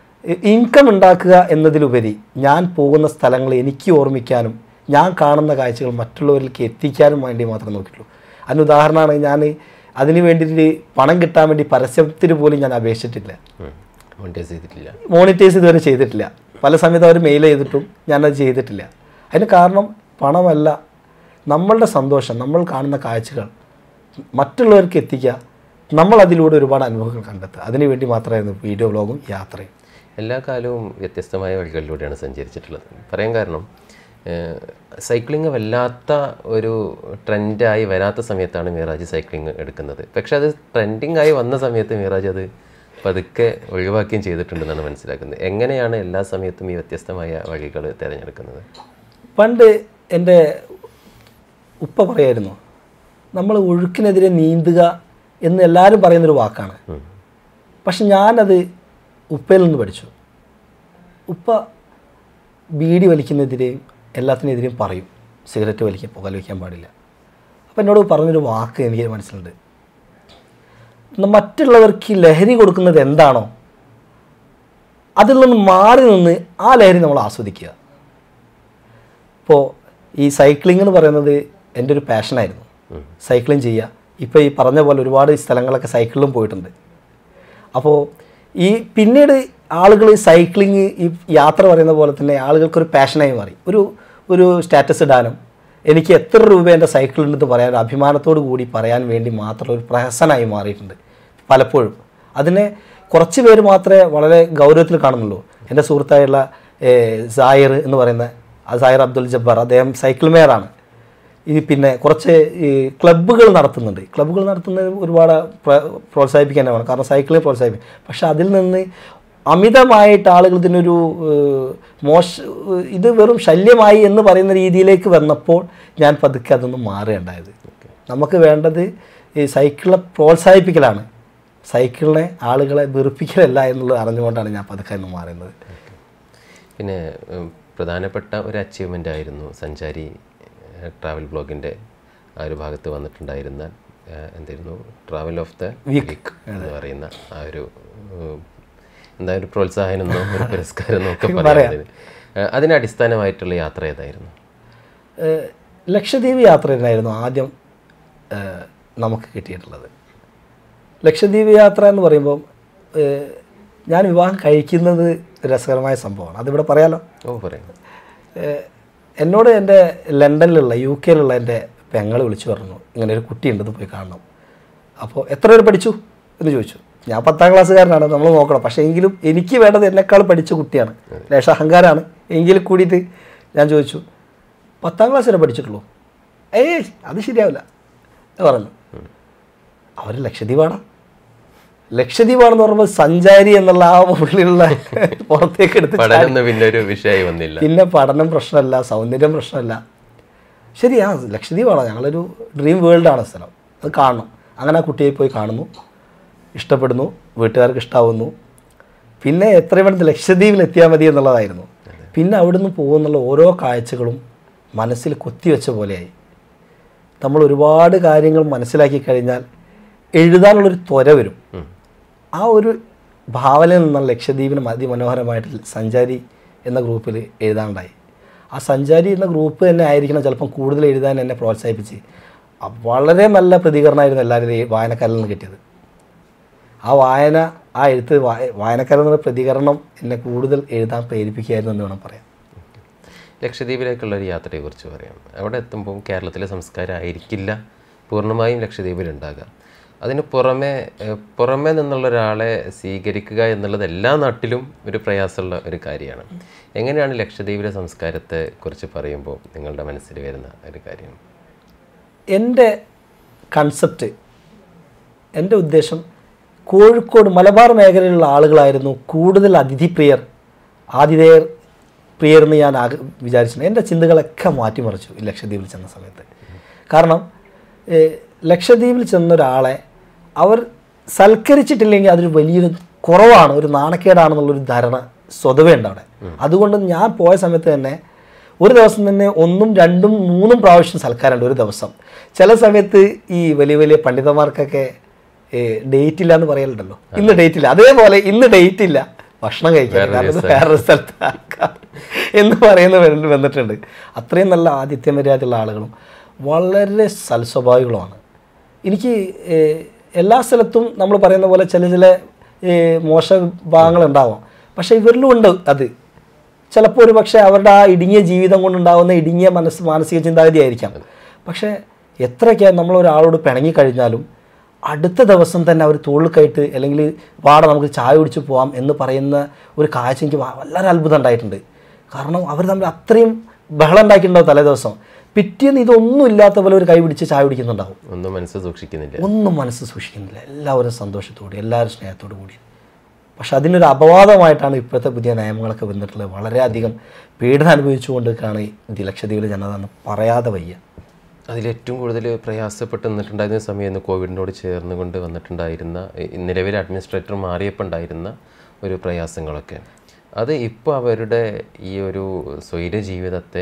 ഇൻകം ഉണ്ടാക്കുക എന്നതിലുപരി ഞാൻ പോകുന്ന സ്ഥലങ്ങൾ എനിക്ക് ഓർമ്മിക്കാനും ഞാൻ കാണുന്ന കാഴ്ചകൾ മറ്റുള്ളവരിലേക്ക് എത്തിക്കാനും വേണ്ടി മാത്രമേ നോക്കിയിട്ടുള്ളൂ അതിന് ഉദാഹരണമാണ് ഞാൻ അതിന് വേണ്ടിയിട്ട് പണം കിട്ടാൻ വേണ്ടി പരസ്യത്തിന് പോലും ഞാൻ അപേക്ഷിച്ചിട്ടില്ല മോണിറ്റൈസ് ചെയ്തിട്ടില്ല മോണിറ്റൈസ് ഇതുവരെ ചെയ്തിട്ടില്ല പല സമയത്ത് അവർ മെയിൽ ചെയ്തിട്ടും ഞാനത് ചെയ്തിട്ടില്ല അതിന് കാരണം പണമല്ല നമ്മളുടെ സന്തോഷം നമ്മൾ കാണുന്ന കാഴ്ചകൾ മറ്റുള്ളവർക്ക് എത്തിക്കുക നമ്മൾ അതിലൂടെ ഒരുപാട് അനുഭവങ്ങൾ കണ്ടെത്തുക അതിനു വേണ്ടി മാത്രമായിരുന്നു വീഡിയോ വ്ലോഗും യാത്രയും എല്ലാ കാലവും വ്യത്യസ്തമായ വഴികളിലൂടെയാണ് സഞ്ചരിച്ചിട്ടുള്ളത് പറയാൻ കാരണം സൈക്ലിംഗ് വല്ലാത്ത ഒരു ട്രെൻഡായി വരാത്ത സമയത്താണ് മിറാജ് സൈക്ലിംഗ് എടുക്കുന്നത് പക്ഷെ അത് ട്രെൻഡിങ് ആയി വന്ന സമയത്ത് മിറാജ് അത് പതുക്കെ ഒഴിവാക്കുകയും ചെയ്തിട്ടുണ്ടെന്നാണ് മനസ്സിലാക്കുന്നത് എങ്ങനെയാണ് എല്ലാ സമയത്തും ഈ വ്യത്യസ്തമായ വഴികൾ തിരഞ്ഞെടുക്കുന്നത് പണ്ട് എൻ്റെ ഉപ്പ പറയായിരുന്നു നമ്മൾ ഒഴുക്കിനെതിരെ നീന്തുക എന്ന് എല്ലാവരും പറയുന്നൊരു വാക്കാണ് പക്ഷെ ഞാനത് ഉപ്പയിൽ നിന്ന് പഠിച്ചു ഉപ്പ ബീഡി വലിക്കുന്നതിനെതിരെയും എല്ലാത്തിനെതിരെയും പറയും സിഗരറ്റ് വലിക്കാൻ പുകൽ വയ്ക്കാൻ പാടില്ല അപ്പം എന്നോട് പറഞ്ഞൊരു വാക്ക് എനിക്ക് മനസ്സിലുണ്ട് മറ്റുള്ളവർക്ക് ഈ ലഹരി കൊടുക്കുന്നത് എന്താണോ അതിൽ നിന്ന് മാറി നിന്ന് ആ ലഹരി നമ്മൾ ആസ്വദിക്കുക ഇപ്പോൾ ഈ സൈക്ലിംഗ് എന്ന് പറയുന്നത് എൻ്റെ ഒരു പാഷനായിരുന്നു സൈക്ലിംഗ് ചെയ്യുക ഇപ്പോൾ ഈ പറഞ്ഞ പോലെ ഒരുപാട് സ്ഥലങ്ങളൊക്കെ സൈക്കിളിലും പോയിട്ടുണ്ട് അപ്പോൾ ഈ പിന്നീട് ആളുകൾ ഈ സൈക്ലിങ് ഈ യാത്ര പറയുന്ന പോലെ തന്നെ ആളുകൾക്കൊരു പാഷനായി മാറി ഒരു ഒരു സ്റ്റാറ്റസ് ഇടാനും എനിക്ക് എത്ര രൂപ എൻ്റെ സൈക്കിളുണ്ടെന്ന് പറയാൻ ഒരു അഭിമാനത്തോടു കൂടി പറയാൻ വേണ്ടി മാത്രം ഒരു പ്രഹസനമായി മാറിയിട്ടുണ്ട് പലപ്പോഴും അതിനെ കുറച്ച് പേര് മാത്രമേ വളരെ ഗൗരവത്തിൽ കാണുന്നുള്ളൂ എൻ്റെ സുഹൃത്തായുള്ള ഏഹ്, സായിർ എന്ന് പറയുന്ന ആ സായിർ അബ്ദുൽ ജബ്ബാർ അദ്ദേഹം സൈക്കിൾ മേയറാണ് ഈ പിന്നെ കുറച്ച് ഈ ക്ലബ്ബുകൾ നടത്തുന്നുണ്ട് ക്ലബ്ബുകൾ നടത്തുന്നത് ഒരുപാട് പ്ര- പ്രോത്സാഹിപ്പിക്കാൻ വേണം കാരണം സൈക്കിളിനെ പ്രോത്സാഹിപ്പിക്കും പക്ഷെ അതിൽ നിന്ന് അമിതമായിട്ട് ആളുകൾ ഇതിനൊരു ഏഹ്, മോശ ഇത് വെറും ശല്യമായി എന്ന് പറയുന്ന രീതിയിലേക്ക് വന്നപ്പോൾ ഞാൻ പതുക്കെ അതൊന്നും മാറുകയുണ്ടായത് നമുക്ക് വേണ്ടത് ഈ സൈക്കിളിനെ പ്രോത്സാഹിപ്പിക്കലാണ് സൈക്കിളിനെ ആളുകളെ വെറുപ്പിക്കലല്ല എന്നുള്ളത് അറിഞ്ഞുകൊണ്ടാണ് ഞാൻ പതുക്കെ ഒന്ന് മാറുന്നത് പിന്നെ ഉം, പ്രധാനപ്പെട്ട ഒരു അച്ചീവ്മെൻ്റ് ആയിരുന്നു സഞ്ചാരി ഏഹ്, ട്രാവൽ ബ്ലോഗിൻ്റെ ആ ഒരു ഭാഗത്ത് വന്നിട്ടുണ്ടായിരുന്ന ഏഹ്, എന്തായിരുന്നു ട്രാവൽ ഓഫ് ദ വീക്ക് എന്ന് പറയുന്ന ആ ഒരു ഉം, എന്താ ഒരു പ്രോത്സാഹനം എന്നോ ഒരു പുരസ്കാരം എന്നോ ഒക്കെ പറയാം അതിന്. ഏഹ്, അതിന് അടിസ്ഥാനമായിട്ടുള്ള യാത്ര ഏതായിരുന്നു ഏഹ് ലക്ഷദ്വീപ് യാത്രയായിരുന്നു ആദ്യം ഏഹ് നമുക്ക് കിട്ടിയിട്ടുള്ളത് ലക്ഷദ്വീപ് യാത്ര എന്ന് പറയുമ്പോൾ ഏഹ് ഞാൻ വിവാഹം കഴിക്കുന്നത് രസകരമായ സംഭവമാണ് അതിവിടെ പറയാലോ ഓ പറയാം ഏഹ് എന്നോട് എൻ്റെ ലണ്ടനിലുള്ള യു കെയിലുള്ള എൻ്റെ പെങ്ങൾ വിളിച്ചു പറഞ്ഞു ഇങ്ങനെ ഒരു കുട്ടിയുണ്ടെന്ന് പോയി കാണണം അപ്പോൾ എത്ര പേര് പഠിച്ചു എന്ന് ചോദിച്ചു ഞാൻ പത്താം ക്ലാസ്സുകാരനാണ് നമ്മൾ നോക്കണം പക്ഷേ എങ്കിലും എനിക്ക് വേണ്ടത് എന്നെക്കാൾ പഠിച്ച കുട്ടിയാണ് ലേശ അഹങ്കാരമാണ് എങ്കിലും കൂടിയിട്ട് ഞാൻ ചോദിച്ചു പത്താം ക്ലാസ് വരെ പഠിച്ചിട്ടുള്ളൂ ഏയ് അത് ശരിയാവില്ല എന്ന് പറഞ്ഞു അവർ ലക്ഷദ്വീപാണ് ലക്ഷദ്വീപാണെന്ന് പറയുമ്പോൾ സഞ്ചാരി എന്നുള്ള ആ മുകളിലുള്ള പുറത്തേക്ക് എടുത്ത് പഠനം ഒന്നും പിന്നെ ഒരു വിഷയമായി വന്നില്ല പിന്നെ പഠനം പ്രശ്നമല്ല സൗന്ദര്യം പ്രശ്നമല്ല ശരിയാ ലക്ഷദ്വീപാണ് ഞങ്ങളൊരു ഡ്രീം വേൾഡാണ് സ്ഥലം അത് കാണണം അങ്ങനെ ആ കുട്ടിയെ പോയി കാണുന്നു ഇഷ്ടപ്പെടുന്നു വീട്ടുകാർക്ക് ഇഷ്ടാവുന്നു പിന്നെ എത്രയും പെട്ടെന്ന് ലക്ഷദ്വീപിൽ എത്തിയാൽ മതി എന്നുള്ളതായിരുന്നു പിന്നെ അവിടുന്ന് പോകുന്നുള്ള ഓരോ കാഴ്ചകളും മനസ്സിൽ കുത്തിവെച്ച പോലെയായി നമ്മൾ ഒരുപാട് കാര്യങ്ങൾ മനസ്സിലാക്കി കഴിഞ്ഞാൽ എഴുതാനുള്ളൊരു ത്വര വരും ആ ഒരു ഭാവനയിൽ നിന്നുള്ള ലക്ഷദ്വീപിന് അതിമനോഹരമായിട്ട് സഞ്ചാരി എന്ന ഗ്രൂപ്പിൽ എഴുതാനുണ്ടായി ആ സഞ്ചാരി എന്ന ഗ്രൂപ്പ് തന്നെ ആയിരിക്കണം ചിലപ്പം കൂടുതൽ എഴുതാൻ എന്നെ പ്രോത്സാഹിപ്പിച്ച് ആ വളരെ നല്ല പ്രതികരണമായിരുന്നു എല്ലാവരും ഈ വായനക്കാരിൽ നിന്ന് കിട്ടിയത് ആ വായന ആ എഴുത്ത് വായ വായനക്കാരിൽ നിന്നുള്ള പ്രതികരണം എന്നെ കൂടുതൽ എഴുതാൻ പ്രേരിപ്പിക്കുകയായിരുന്നു എന്ന് വേണം പറയാം ലക്ഷദ്വീപിലേക്കുള്ള ഒരു യാത്രയെക്കുറിച്ച് പറയാം അവിടെ എത്തുമ്പോൾ കേരളത്തിലെ സംസ്കാരം ആയിരിക്കില്ല പൂർണ്ണമായും ലക്ഷദ്വീപിൽ ഉണ്ടാകുക അതിന് പുറമെ ഏഹ്, പുറമെ നിന്നുള്ള ഒരാളെ സ്വീകരിക്കുക എന്നുള്ളത് എല്ലാ നാട്ടിലും ഒരു പ്രയാസമുള്ള ഒരു കാര്യമാണ് എങ്ങനെയാണ് ലക്ഷദ്വീപിലെ സംസ്കാരത്തെ കുറിച്ച് പറയുമ്പോൾ നിങ്ങളുടെ മനസ്സിൽ വരുന്ന ഒരു കാര്യം എൻ്റെ കൺസെപ്റ്റ് എൻ്റെ ഉദ്ദേശം കോഴിക്കോട് മലബാർ മേഖലയിലുള്ള ആളുകളായിരുന്നു കൂടുതൽ അതിഥിപ്രിയർ ആതിഥേയർ പ്രിയർ എന്ന് ഞാൻ ആഗ്ര വിചാരിച്ചിട്ടുണ്ട് എൻ്റെ ചിന്തകളൊക്കെ മാറ്റിമറിച്ചു ഈ ലക്ഷദ്വീപിൽ ചെന്ന സമയത്ത് കാരണം ഏഹ്, ലക്ഷദ്വീപിൽ ചെന്ന ഒരാളെ അവർ സൽക്കരിച്ചിട്ടില്ലെങ്കിൽ അതൊരു വലിയൊരു കുറവാണ് ഒരു നാണക്കേടാണെന്നുള്ളൊരു ധാരണ സ്വതവേ ഉണ്ട് അവിടെ അതുകൊണ്ട് ഞാൻ പോയ സമയത്ത് തന്നെ ഒരു ദിവസം തന്നെ ഒന്നും രണ്ടും മൂന്നും പ്രാവശ്യം സൽക്കാരമുണ്ട് ഒരു ദിവസം ചില സമയത്ത് ഈ വലിയ വലിയ പണ്ഡിതന്മാർക്കൊക്കെ ഡേറ്റ് ഇല്ല എന്ന് പറയലുണ്ടല്ലോ ഇന്ന് ഡേറ്റ് ഇല്ല അതേപോലെ ഇന്ന് ഡേറ്റ് ഇല്ല ഭക്ഷണം കഴിക്കാൻ കാരണം ഇത് വേറൊരു സ്ഥലത്ത് ആക്കാം എന്ന് പറയുന്ന വര- വന്നിട്ടുണ്ട് അത്രയും നല്ല ആതിഥ്യ മര്യാദയുള്ള ആളുകളും വളരെ സൽസ്വഭാവികളുമാണ് എനിക്ക് ഏഹ്, എല്ലാ സ്ഥലത്തും നമ്മൾ പറയുന്ന പോലെ ചില ചില ഏഹ്, മോശ ഭാഗങ്ങളുണ്ടാവാം പക്ഷേ ഇവരിലും ഉണ്ട് അത് ചിലപ്പോൾ ഒരു പക്ഷേ അവരുടെ ആ ഇടുങ്ങിയ ജീവിതം കൊണ്ടുണ്ടാകുന്ന ഇടുങ്ങിയ മനസ്സ് മാനസിക ചിന്താഗതി ആയിരിക്കാം പക്ഷേ എത്രയൊക്കെ നമ്മൾ ഒരാളോട് പിണങ്ങിക്കഴിഞ്ഞാലും അടുത്ത ദിവസം തന്നെ അവർ തോളിൽ കയറ്റ് അല്ലെങ്കിൽ വാട നമുക്ക് ചായ കുടിച്ച് പോവാം എന്ന് പറയുന്ന ഒരു കാഴ്ച എനിക്ക് വ- വളരെ അത്ഭുതം ഉണ്ടായിട്ടുണ്ട് കാരണം അവർ തമ്മിൽ അത്രയും ബഹളം ഉണ്ടാക്കിയിട്ടുണ്ടാവും തലേ ദിവസം പിറ്റേന്ന് ഇതൊന്നും ഇല്ലാത്ത പോലെ ഒരു കൈ പിടിച്ച് ചായ കുടിക്കുന്നുണ്ടാവും ഒന്നും മനസ്സ് സൂക്ഷിക്കുന്നില്ല ഒന്നും മനസ്സ് സൂക്ഷിക്കുന്നില്ല എല്ലാവരും സന്തോഷത്തോടെ എല്ലാവരും സ്നേഹത്തോടു കൂടി പക്ഷെ അതിനൊരു അപവാദമായിട്ടാണ് ഇപ്പോഴത്തെ പുതിയ നിയമങ്ങളൊക്കെ വന്നിട്ടുള്ളത് വളരെയധികം പീഡനം അനുഭവിച്ചുകൊണ്ടൊക്കെയാണ് ഈ ലക്ഷദ്വീപിലെ ജനത എന്ന് പറയാതെ വയ്യ അതിലേറ്റവും കൂടുതൽ പ്രയാസപ്പെട്ട് നിന്നിട്ടുണ്ടായിരുന്ന സമയം കോവിഡിനോട് ചേർന്നുകൊണ്ട് വന്നിട്ടുണ്ടായിരുന്ന ഈ നിലവിലെ അഡ്മിനിസ്ട്രേറ്റർ മാറിയപ്പോൾ ഉണ്ടായിരുന്ന ഒരു പ്രയാസങ്ങളൊക്കെ അത് ഇപ്പോൾ അവരുടെ ഈ ഒരു സ്വൈര ജീവിതത്തെ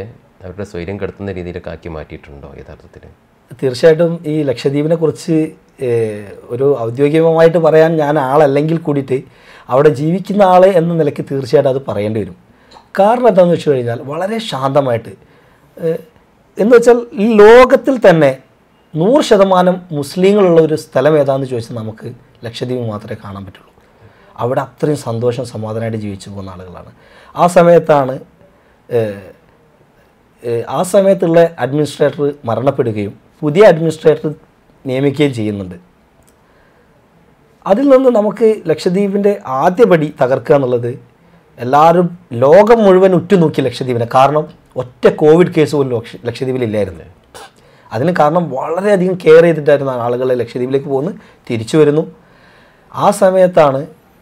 അവരുടെ സ്വൈര്യം കെടുത്തുന്ന രീതിയിലൊക്കെ ആക്കി മാറ്റിയിട്ടുണ്ടോ യഥാർത്ഥത്തിൽ തീർച്ചയായിട്ടും ഈ ലക്ഷദ്വീപിനെ കുറിച്ച് ഏഹ്, ഒരു ഔദ്യോഗികമായിട്ട് പറയാൻ ഞാൻ ആളല്ലെങ്കിൽ കൂടിയിട്ട് അവിടെ ജീവിക്കുന്ന ആൾ എന്ന നിലയ്ക്ക് തീർച്ചയായിട്ടും അത് പറയേണ്ടി വരും കാരണം എന്താണെന്ന് വെച്ച് കഴിഞ്ഞാൽ വളരെ ശാന്തമായിട്ട് ഏഹ്, എന്ന് വെച്ചാൽ ഈ ലോകത്തിൽ തന്നെ നൂറ് ശതമാനം മുസ്ലിങ്ങളുള്ള ഒരു സ്ഥലം ഏതാണെന്ന് ചോദിച്ചാൽ നമുക്ക് ലക്ഷദ്വീപ് മാത്രമേ കാണാൻ പറ്റുള്ളൂ അവിടെ അത്രയും സന്തോഷം സമാധാനമായിട്ട് ജീവിച്ചു പോകുന്ന ആളുകളാണ് ആ സമയത്താണ് ഏഹ്, ഏഹ് ആ സമയത്തുള്ള അഡ്മിനിസ്ട്രേറ്റർ മരണപ്പെടുകയും പുതിയ അഡ്മിനിസ്ട്രേറ്റർ നിയമിക്കുകയും ചെയ്യുന്നുണ്ട് അതിൽ നിന്ന് നമുക്ക് ലക്ഷദ്വീപിൻ്റെ ആദ്യപടി തകർക്കുക എന്നുള്ളത് എല്ലാവരും ലോകം മുഴുവൻ ഉറ്റുനോക്കി ലക്ഷദ്വീപിനെ കാരണം ഒറ്റ കോവിഡ് കേസ് പോലും ലക്ഷ ലക്ഷദ്വീപിലില്ലായിരുന്നു അതിന് കാരണം വളരെയധികം കെയർ ചെയ്തിട്ടായിരുന്നു ആളുകൾ ലക്ഷദ്വീപിലേക്ക് പോകുന്നു തിരിച്ചു വരുന്നു ആ സമയത്താണ്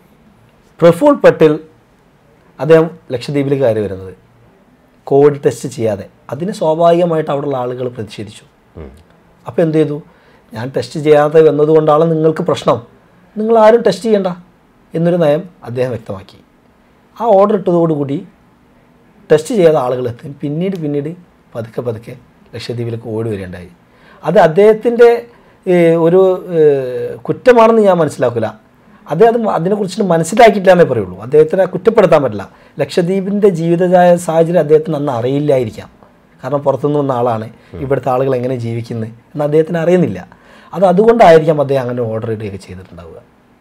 പ്രഫുൽ പട്ടേൽ അദ്ദേഹം ലക്ഷദ്വീപിലേക്ക് കയറി വരുന്നത് കോവിഡ് ടെസ്റ്റ് ചെയ്യാതെ അതിന് സ്വാഭാവികമായിട്ട് അവിടെയുള്ള ആളുകൾ പ്രതിഷേധിച്ചു അപ്പോൾ എന്ത് ചെയ്തു ഞാൻ ടെസ്റ്റ് ചെയ്യാതെ വന്നതുകൊണ്ടാണ് നിങ്ങൾക്ക് പ്രശ്നം നിങ്ങൾ ആരും ടെസ്റ്റ് ചെയ്യണ്ട എന്നൊരു നയം അദ്ദേഹം വ്യക്തമാക്കി ആ ഓർഡർ ഇട്ടതോടുകൂടി ടെസ്റ്റ് ചെയ്യാത്ത ആളുകൾ എത്തും പിന്നീട് പിന്നീട് പതുക്കെ പതുക്കെ ലക്ഷദ്വീപിലേക്ക് ഓടി വരികയുണ്ടായി അത് അദ്ദേഹത്തിൻ്റെ ഏഹ്, ഒരു ഏഹ്, കുറ്റമാണെന്ന് ഞാൻ മനസ്സിലാക്കില്ല അദ്ദേഹം അത് അതിനെക്കുറിച്ച് മനസ്സിലാക്കിയിട്ടില്ല എന്നേ പറയുള്ളൂ അദ്ദേഹത്തിനെ കുറ്റപ്പെടുത്താൻ പറ്റില്ല ലക്ഷദ്വീപിൻ്റെ ജീവിത സാഹചര്യം അദ്ദേഹത്തിന് അന്ന് അറിയില്ലായിരിക്കാം കാരണം പുറത്തുനിന്ന് വന്ന ആളാണ് ഇവിടുത്തെ ആളുകൾ എങ്ങനെ ജീവിക്കുന്നത് എന്ന് അദ്ദേഹത്തിന് അറിയുന്നില്ല അത് അതുകൊണ്ടായിരിക്കാം അദ്ദേഹം അങ്ങനെ ഓർഡർ ഇടുകയൊക്കെ ചെയ്തിട്ടുണ്ടാവുക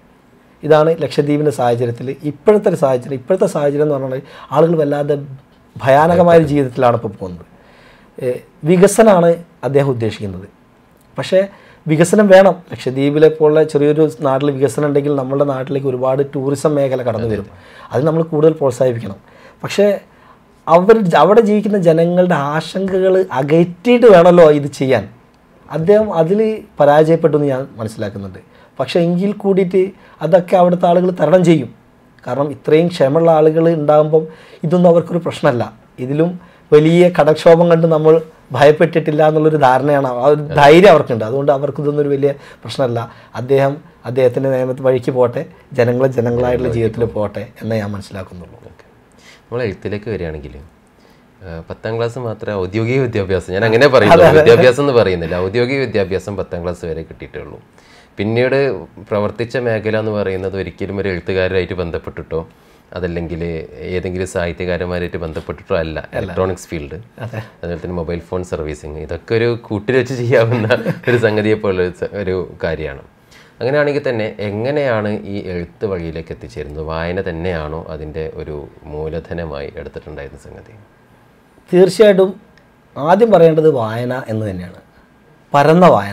ഇതാണ് ലക്ഷദ്വീപിൻ്റെ സാഹചര്യത്തിൽ ഇപ്പോഴത്തെ ഒരു സാഹചര്യം ഇപ്പോഴത്തെ സാഹചര്യം എന്ന് പറഞ്ഞാൽ ആളുകൾ വല്ലാതെ ഭയാനകമായ ഒരു ജീവിതത്തിലാണ് ഇപ്പോൾ പോകുന്നത് ഏഹ് വികസനമാണ് അദ്ദേഹം ഉദ്ദേശിക്കുന്നത് പക്ഷേ വികസനം വേണം ലക്ഷദ്വീപിലെ പോലുള്ള ചെറിയൊരു നാട്ടിൽ വികസനം ഉണ്ടെങ്കിൽ നമ്മുടെ നാട്ടിലേക്ക് ഒരുപാട് ടൂറിസം മേഖല കടന്നു വരും അത് നമ്മൾ കൂടുതൽ പ്രോത്സാഹിപ്പിക്കണം പക്ഷേ അവർ അവിടെ ജീവിക്കുന്ന ജനങ്ങളുടെ ആശങ്കകൾ അകറ്റിയിട്ട് വേണമല്ലോ ഇത് ചെയ്യാൻ അദ്ദേഹം അതിൽ പരാജയപ്പെട്ടു എന്ന് ഞാൻ മനസ്സിലാക്കുന്നുണ്ട് പക്ഷേ എങ്കിൽ കൂടിയിട്ട് അതൊക്കെ അവിടുത്തെ ആളുകൾ തരണം ചെയ്യും കാരണം ഇത്രയും ക്ഷമയുള്ള ആളുകൾ ഉണ്ടാകുമ്പം ഇതൊന്നും അവർക്കൊരു പ്രശ്നമല്ല ഇതിലും വലിയ കടക്ഷോഭം കണ്ട് നമ്മൾ ഭയപ്പെട്ടിട്ടില്ല എന്നുള്ളൊരു ധാരണയാണ് ആ ഒരു ധൈര്യം അവർക്കുണ്ട് അതുകൊണ്ട് അവർക്ക് ഇതൊന്നും ഒരു വലിയ പ്രശ്നമല്ല അദ്ദേഹം അദ്ദേഹത്തിൻ്റെ നിയമത്തെ വഴിക്ക് പോട്ടെ ജനങ്ങൾ ജനങ്ങളായിട്ടുള്ള ജീവിതത്തിൽ പോട്ടെ എന്നേ ഞാൻ മനസ്സിലാക്കുന്നുള്ളൂ ഓക്കെ നമ്മൾ എഴുത്തിലേക്ക് വരികയാണെങ്കിൽ പത്താം ക്ലാസ് മാത്രമേ ഔദ്യോഗിക വിദ്യാഭ്യാസം ഞാൻ അങ്ങനെ പറയുള്ളൂ വിദ്യാഭ്യാസം എന്ന് പറയുന്നില്ല ഔദ്യോഗിക വിദ്യാഭ്യാസം പത്താം ക്ലാസ് വരെ കിട്ടിയിട്ടുള്ളൂ പിന്നീട് പ്രവർത്തിച്ച മേഖല എന്ന് പറയുന്നത് ഒരിക്കലും ഒരു എഴുത്തുകാരായിട്ട് ബന്ധപ്പെട്ടിട്ടോ അതല്ലെങ്കിൽ ഏതെങ്കിലും സാഹിത്യകാരന്മാരായിട്ട് ബന്ധപ്പെട്ടിട്ടോ അല്ല ഇലക്ട്രോണിക്സ് ഫീൽഡ് അതെ അതുപോലെ തന്നെ മൊബൈൽ ഫോൺ സർവീസിങ് ഇതൊക്കെ ഒരു കൂട്ടിൽ വെച്ച് ചെയ്യാവുന്ന ഒരു സംഗതിയെ പോലെ ഒരു സ- ഒരു കാര്യമാണ് അങ്ങനെയാണെങ്കിൽ തന്നെ എങ്ങനെയാണ് ഈ എഴുത്ത് വഴിയിലേക്ക് എത്തിച്ചേരുന്നത് വായന തന്നെയാണോ അതിൻ്റെ ഒരു മൂലധനമായി എടുത്തിട്ടുണ്ടായിരുന്ന സംഗതി തീർച്ചയായിട്ടും ആദ്യം പറയേണ്ടത് വായന എന്ന് തന്നെയാണ് പരന്ന വായന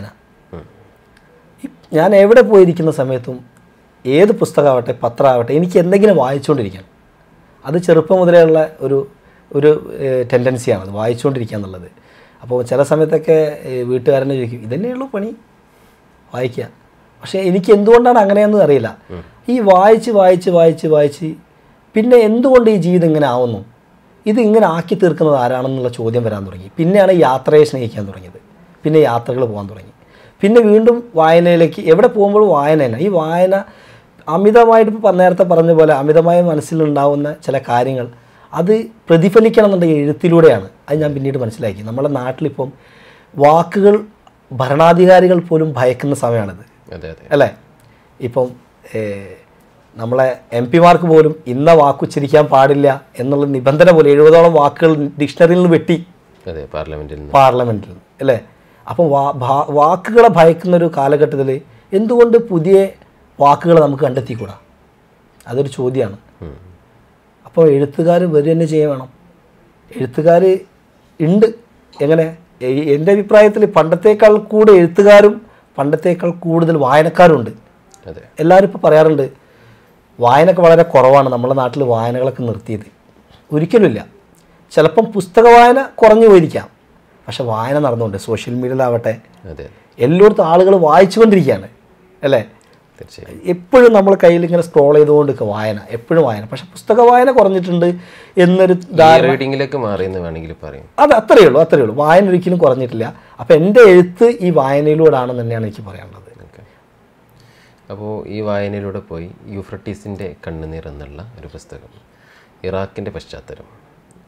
ഇ- ഞാൻ എവിടെ പോയിരിക്കുന്ന സമയത്തും ഏത് പുസ്തകമാവട്ടെ പത്രമാവട്ടെ എനിക്ക് എന്തെങ്കിലും വായിച്ചുകൊണ്ടിരിക്കണം അത് ചെറുപ്പം മുതലേ ഉള്ള ഒരു ഒരു ടെൻഡൻസിയാണ് അത് വായിച്ചുകൊണ്ടിരിക്കുക എന്നുള്ളത് അപ്പോൾ ചില സമയത്തൊക്കെ ഏഹ്, വീട്ടുകാരനെ ചോദിക്കും ഇതന്നെയുള്ളൂ പണി വായിക്കുക പക്ഷേ എനിക്ക് എന്തുകൊണ്ടാണ് അങ്ങനെയെന്ന് അറിയില്ല ഈ വായിച്ച് വായിച്ച് വായിച്ച് വായിച്ച് പിന്നെ എന്തുകൊണ്ട് ഈ ജീവിതം ഇങ്ങനെ ആവുന്നു ഇത് ഇങ്ങനെ ആക്കി തീർക്കുന്നത് ആരാണെന്നുള്ള ചോദ്യം വരാൻ തുടങ്ങി പിന്നെയാണ് യാത്രയെ സ്നേഹിക്കാൻ തുടങ്ങിയത് പിന്നെ യാത്രകൾ പോകാൻ തുടങ്ങി പിന്നെ വീണ്ടും വായനയിലേക്ക് എവിടെ പോകുമ്പോഴും വായന തന്നെ ഈ വായന അമിതമായിട്ട് ഇപ്പോൾ നേരത്തെ പറഞ്ഞ പോലെ അമിതമായ മനസ്സിലുണ്ടാവുന്ന ചില കാര്യങ്ങൾ അത് പ്രതിഫലിക്കണം എന്നുണ്ടെങ്കിൽ എഴുത്തിലൂടെയാണ് അത് ഞാൻ പിന്നീട് മനസ്സിലാക്കി നമ്മുടെ നാട്ടിലിപ്പം വാക്കുകൾ ഭരണാധികാരികൾ പോലും ഭയക്കുന്ന സമയമാണിത് അതെ അതെ അല്ലേ ഇപ്പം ഏഹ്, നമ്മളെ എം പിമാർക്ക് പോലും ഇന്ന വാക്കുച്ചരിക്കാൻ പാടില്ല എന്നുള്ള നിബന്ധന പോലെ എഴുപതോളം വാക്കുകൾ ഡിക്ഷണറിയിൽ നിന്ന് വെട്ടി അതെ പാർലമെന്റിൽ നിന്ന് പാർലമെൻറ്റിൽ അല്ലേ അപ്പം വാ ഭാ- വാക്കുകളെ ഭയക്കുന്ന ഒരു കാലഘട്ടത്തിൽ എന്തുകൊണ്ട് പുതിയ വാക്കുകൾ നമുക്ക് കണ്ടെത്തിക്കൂടാ അതൊരു ചോദ്യമാണ് ഉം. അപ്പോൾ എഴുത്തുകാർ വരിക തന്നെ ചെയ്യാൻ വേണം എഴുത്തുകാർ ഉണ്ട് എങ്ങനെ എ- എൻ്റെ അഭിപ്രായത്തിൽ പണ്ടത്തേക്കാൾ കൂടെ എഴുത്തുകാരും പണ്ടത്തേക്കാൾ കൂടുതൽ വായനക്കാരുണ്ട് അതെ എല്ലാവരും ഇപ്പോൾ പറയാറുണ്ട് വായനയൊക്കെ വളരെ കുറവാണ് നമ്മുടെ നാട്ടിൽ വായനകളൊക്കെ നിർത്തിയത് ഒരിക്കലുമില്ല ചിലപ്പം പുസ്തക വായന കുറഞ്ഞു പോയിരിക്കാം പക്ഷെ വായന നടന്നുകൊണ്ട് സോഷ്യൽ മീഡിയയിലാവട്ടെ അതെ എല്ലായിടത്തും ആളുകൾ വായിച്ചുകൊണ്ടിരിക്കുകയാണ് അല്ലേ തീർച്ചയായും എപ്പോഴും നമ്മൾ കയ്യിൽ ഇങ്ങനെ സ്ക്രോൾ ചെയ്തുകൊണ്ടിരിക്കുക വായന എപ്പോഴും വായന പക്ഷെ പുസ്തക വായന കുറഞ്ഞിട്ടുണ്ട് എന്നൊരു ഈ റീഡിങ്ങിലേക്ക് മാറിയെന്ന് വേണമെങ്കിൽ പറയും അത് അത്രയേ ഉള്ളൂ അത്രയേ ഉള്ളൂ വായന ഒരിക്കലും കുറഞ്ഞിട്ടില്ല അപ്പം എൻ്റെ എഴുത്ത് ഈ വായനയിലൂടെയാണെന്ന് തന്നെയാണ് എനിക്ക് പറയാനുള്ളത് ഓക്കെ അപ്പോൾ ഈ വായനയിലൂടെ പോയി യൂഫ്രട്ടീസിൻ്റെ കണ്ണുനീർ എന്നുള്ള ഒരു പുസ്തകം ഇറാഖിൻ്റെ പശ്ചാത്തലം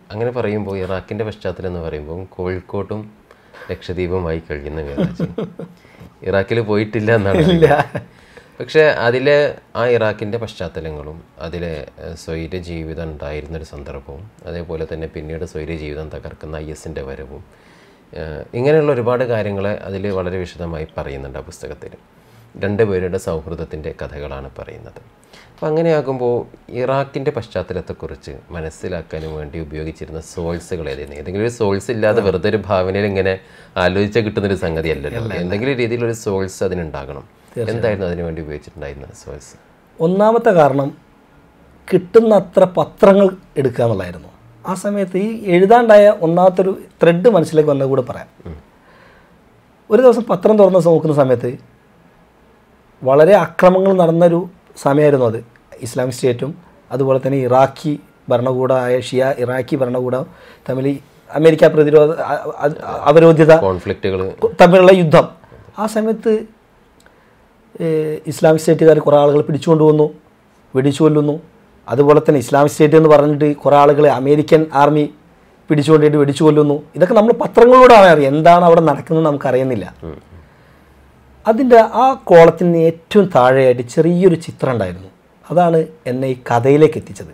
അങ്ങനെ പറയുമ്പോൾ ഇറാഖിൻ്റെ പശ്ചാത്തലം എന്ന് പറയുമ്പോൾ കോഴിക്കോട്ടും ലക്ഷദ്വീപുമായി കഴിയുന്ന മീറാജ് ഇറാഖിൽ പോയിട്ടില്ല എന്നാണ് പക്ഷേ അതിലെ ആ ഇറാഖിൻ്റെ പശ്ചാത്തലങ്ങളും അതിലെ ഏഹ്, സ്വൈര ജീവിതം ഉണ്ടായിരുന്നൊരു സന്ദർഭവും അതേപോലെ തന്നെ പിന്നീട് സ്വൈര ജീവിതം തകർക്കുന്ന ഐ എസിൻ്റെ വരവും ഏഹ്, ഇങ്ങനെയുള്ള ഒരുപാട് കാര്യങ്ങളെ അതിൽ വളരെ വിശദമായി പറയുന്നുണ്ട് ആ പുസ്തകത്തിൽ രണ്ട് പേരുടെ സൗഹൃദത്തിൻ്റെ കഥകളാണ് പറയുന്നത് അപ്പോൾ അങ്ങനെയാകുമ്പോൾ ഇറാഖിൻ്റെ പശ്ചാത്തലത്തെക്കുറിച്ച് മനസ്സിലാക്കാനും വേണ്ടി ഉപയോഗിച്ചിരുന്ന സോൾസുകൾ ഏതായിരുന്നു ഏതെങ്കിലും ഒരു സോൾസ് ഇല്ലാതെ വെറുതെ ഒരു ഭാവനയിൽ ഇങ്ങനെ ആലോചിച്ചാൽ കിട്ടുന്നൊരു സംഗതി അല്ലല്ലോ എന്തെങ്കിലും രീതിയിലൊരു സോൾസ് അതിനുണ്ടാകണം എന്തായിരുന്നു അതിനു വേണ്ടി ഉപയോഗിച്ചിട്ടുണ്ടായിരുന്ന സോൾസ് ഒന്നാമത്തെ കാരണം കിട്ടുന്നത്ര പത്രങ്ങൾ എടുക്കുക എന്നുള്ളതായിരുന്നു ആ സമയത്ത് ഈ എഴുതാണ്ടായ ഒന്നാമത്തെ ഒരു ത്രെഡ് മനസ്സിലേക്ക് വന്നത് കൂടെ പറയാം ഒരു ദിവസം പത്രം തുറന്ന് നോക്കുന്ന സമയത്ത് വളരെ അക്രമങ്ങൾ നടന്നൊരു സമയമായിരുന്നു അത് ഇസ്ലാമിക് സ്റ്റേറ്റും അതുപോലെ തന്നെ ഇറാഖി ഭരണകൂടമായ ഷിയ ഇറാഖി ഭരണകൂടം തമ്മിൽ ഈ അമേരിക്ക പ്രതിരോധ അ- അ- അവരോധ്യത കോൺഫ്ലിക്റ്റുകൾ തമ്മിലുള്ള യുദ്ധം ആ സമയത്ത് ഏഹ്, ഇസ്ലാമിക് സ്റ്റേറ്റുകാർ കുറേ ആളുകൾ പിടിച്ചുകൊണ്ട് വന്നു വെടിച്ചു കൊല്ലുന്നു അതുപോലെ തന്നെ ഇസ്ലാമിക് സ്റ്റേറ്റ് എന്ന് പറഞ്ഞിട്ട് കുറേ ആളുകളെ അമേരിക്കൻ ആർമി പിടിച്ചുകൊണ്ടിട്ട് വെടിച്ചു കൊല്ലുന്നു ഇതൊക്കെ നമ്മൾ പത്രങ്ങളിലൂടെയാണ് അറിയാം എന്താണ് അവിടെ നടക്കുന്നത് നമുക്കറിയുന്നില്ല അതിൻ്റെ ആ കോളത്തിന് ഏറ്റവും താഴെയായിട്ട് ചെറിയൊരു ചിത്രം ഉണ്ടായിരുന്നു അതാണ് എന്നെ ഈ കഥയിലേക്ക് എത്തിച്ചത്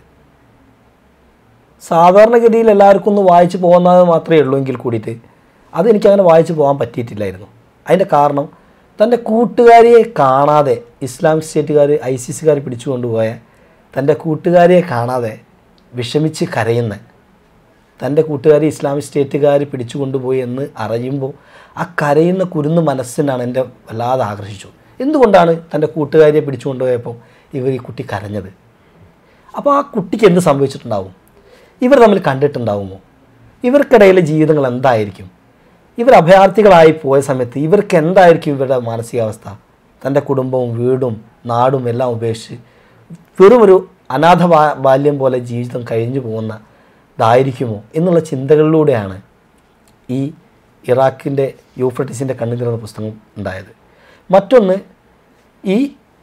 സാധാരണഗതിയിൽ എല്ലാവർക്കും ഒന്ന് വായിച്ചു പോകുന്നത് മാത്രമേ ഉള്ളൂ എങ്കിൽ കൂടിയിട്ട് അതെനിക്കങ്ങനെ വായിച്ചു പോകാൻ പറ്റിയിട്ടില്ലായിരുന്നു അതിൻ്റെ കാരണം തൻ്റെ കൂട്ടുകാരിയെ കാണാതെ ഇസ്ലാമിക് സ്റ്റേറ്റുകാർ ഐ സി സിക്കാർ പിടിച്ചു കൊണ്ടുപോയ തൻ്റെ കൂട്ടുകാരിയെ കാണാതെ വിഷമിച്ച് കരയുന്ന തൻ്റെ കൂട്ടുകാരി ഇസ്ലാമിക് സ്റ്റേറ്റുകാർ പിടിച്ചു കൊണ്ടുപോയി എന്ന് അറിയുമ്പോൾ ആ കരയുന്ന കുരുന്ന് മനസ്സിനാണ് എൻ്റെ വല്ലാതെ ആകർഷിച്ചു എന്തുകൊണ്ടാണ് തൻ്റെ കൂട്ടുകാരിയെ പിടിച്ചു കൊണ്ടുപോയപ്പോൾ ഇവർ ഈ കുട്ടി കരഞ്ഞത് അപ്പോൾ ആ കുട്ടിക്ക് എന്ത് സംഭവിച്ചിട്ടുണ്ടാവും ഇവർ തമ്മിൽ കണ്ടിട്ടുണ്ടാവുമോ ഇവർക്കിടയിലെ ജീവിതങ്ങൾ എന്തായിരിക്കും ഇവർ അഭയാർത്ഥികളായി പോയ സമയത്ത് ഇവർക്ക് എന്തായിരിക്കും ഇവരുടെ മാനസികാവസ്ഥ തൻ്റെ കുടുംബവും വീടും നാടും എല്ലാം ഉപേക്ഷിച്ച് വെറും ഒരു അനാഥ ബാ- ബാല്യം പോലെ ജീവിതം കഴിഞ്ഞു പോകുന്നതായിരിക്കുമോ എന്നുള്ള ചിന്തകളിലൂടെയാണ് ഈ ഇറാഖിൻ്റെ യൂഫ്രട്ടീസിൻ്റെ കണ്ണു നിറഞ്ഞ പുസ്തകം ഉണ്ടായത് മറ്റൊന്ന് ഈ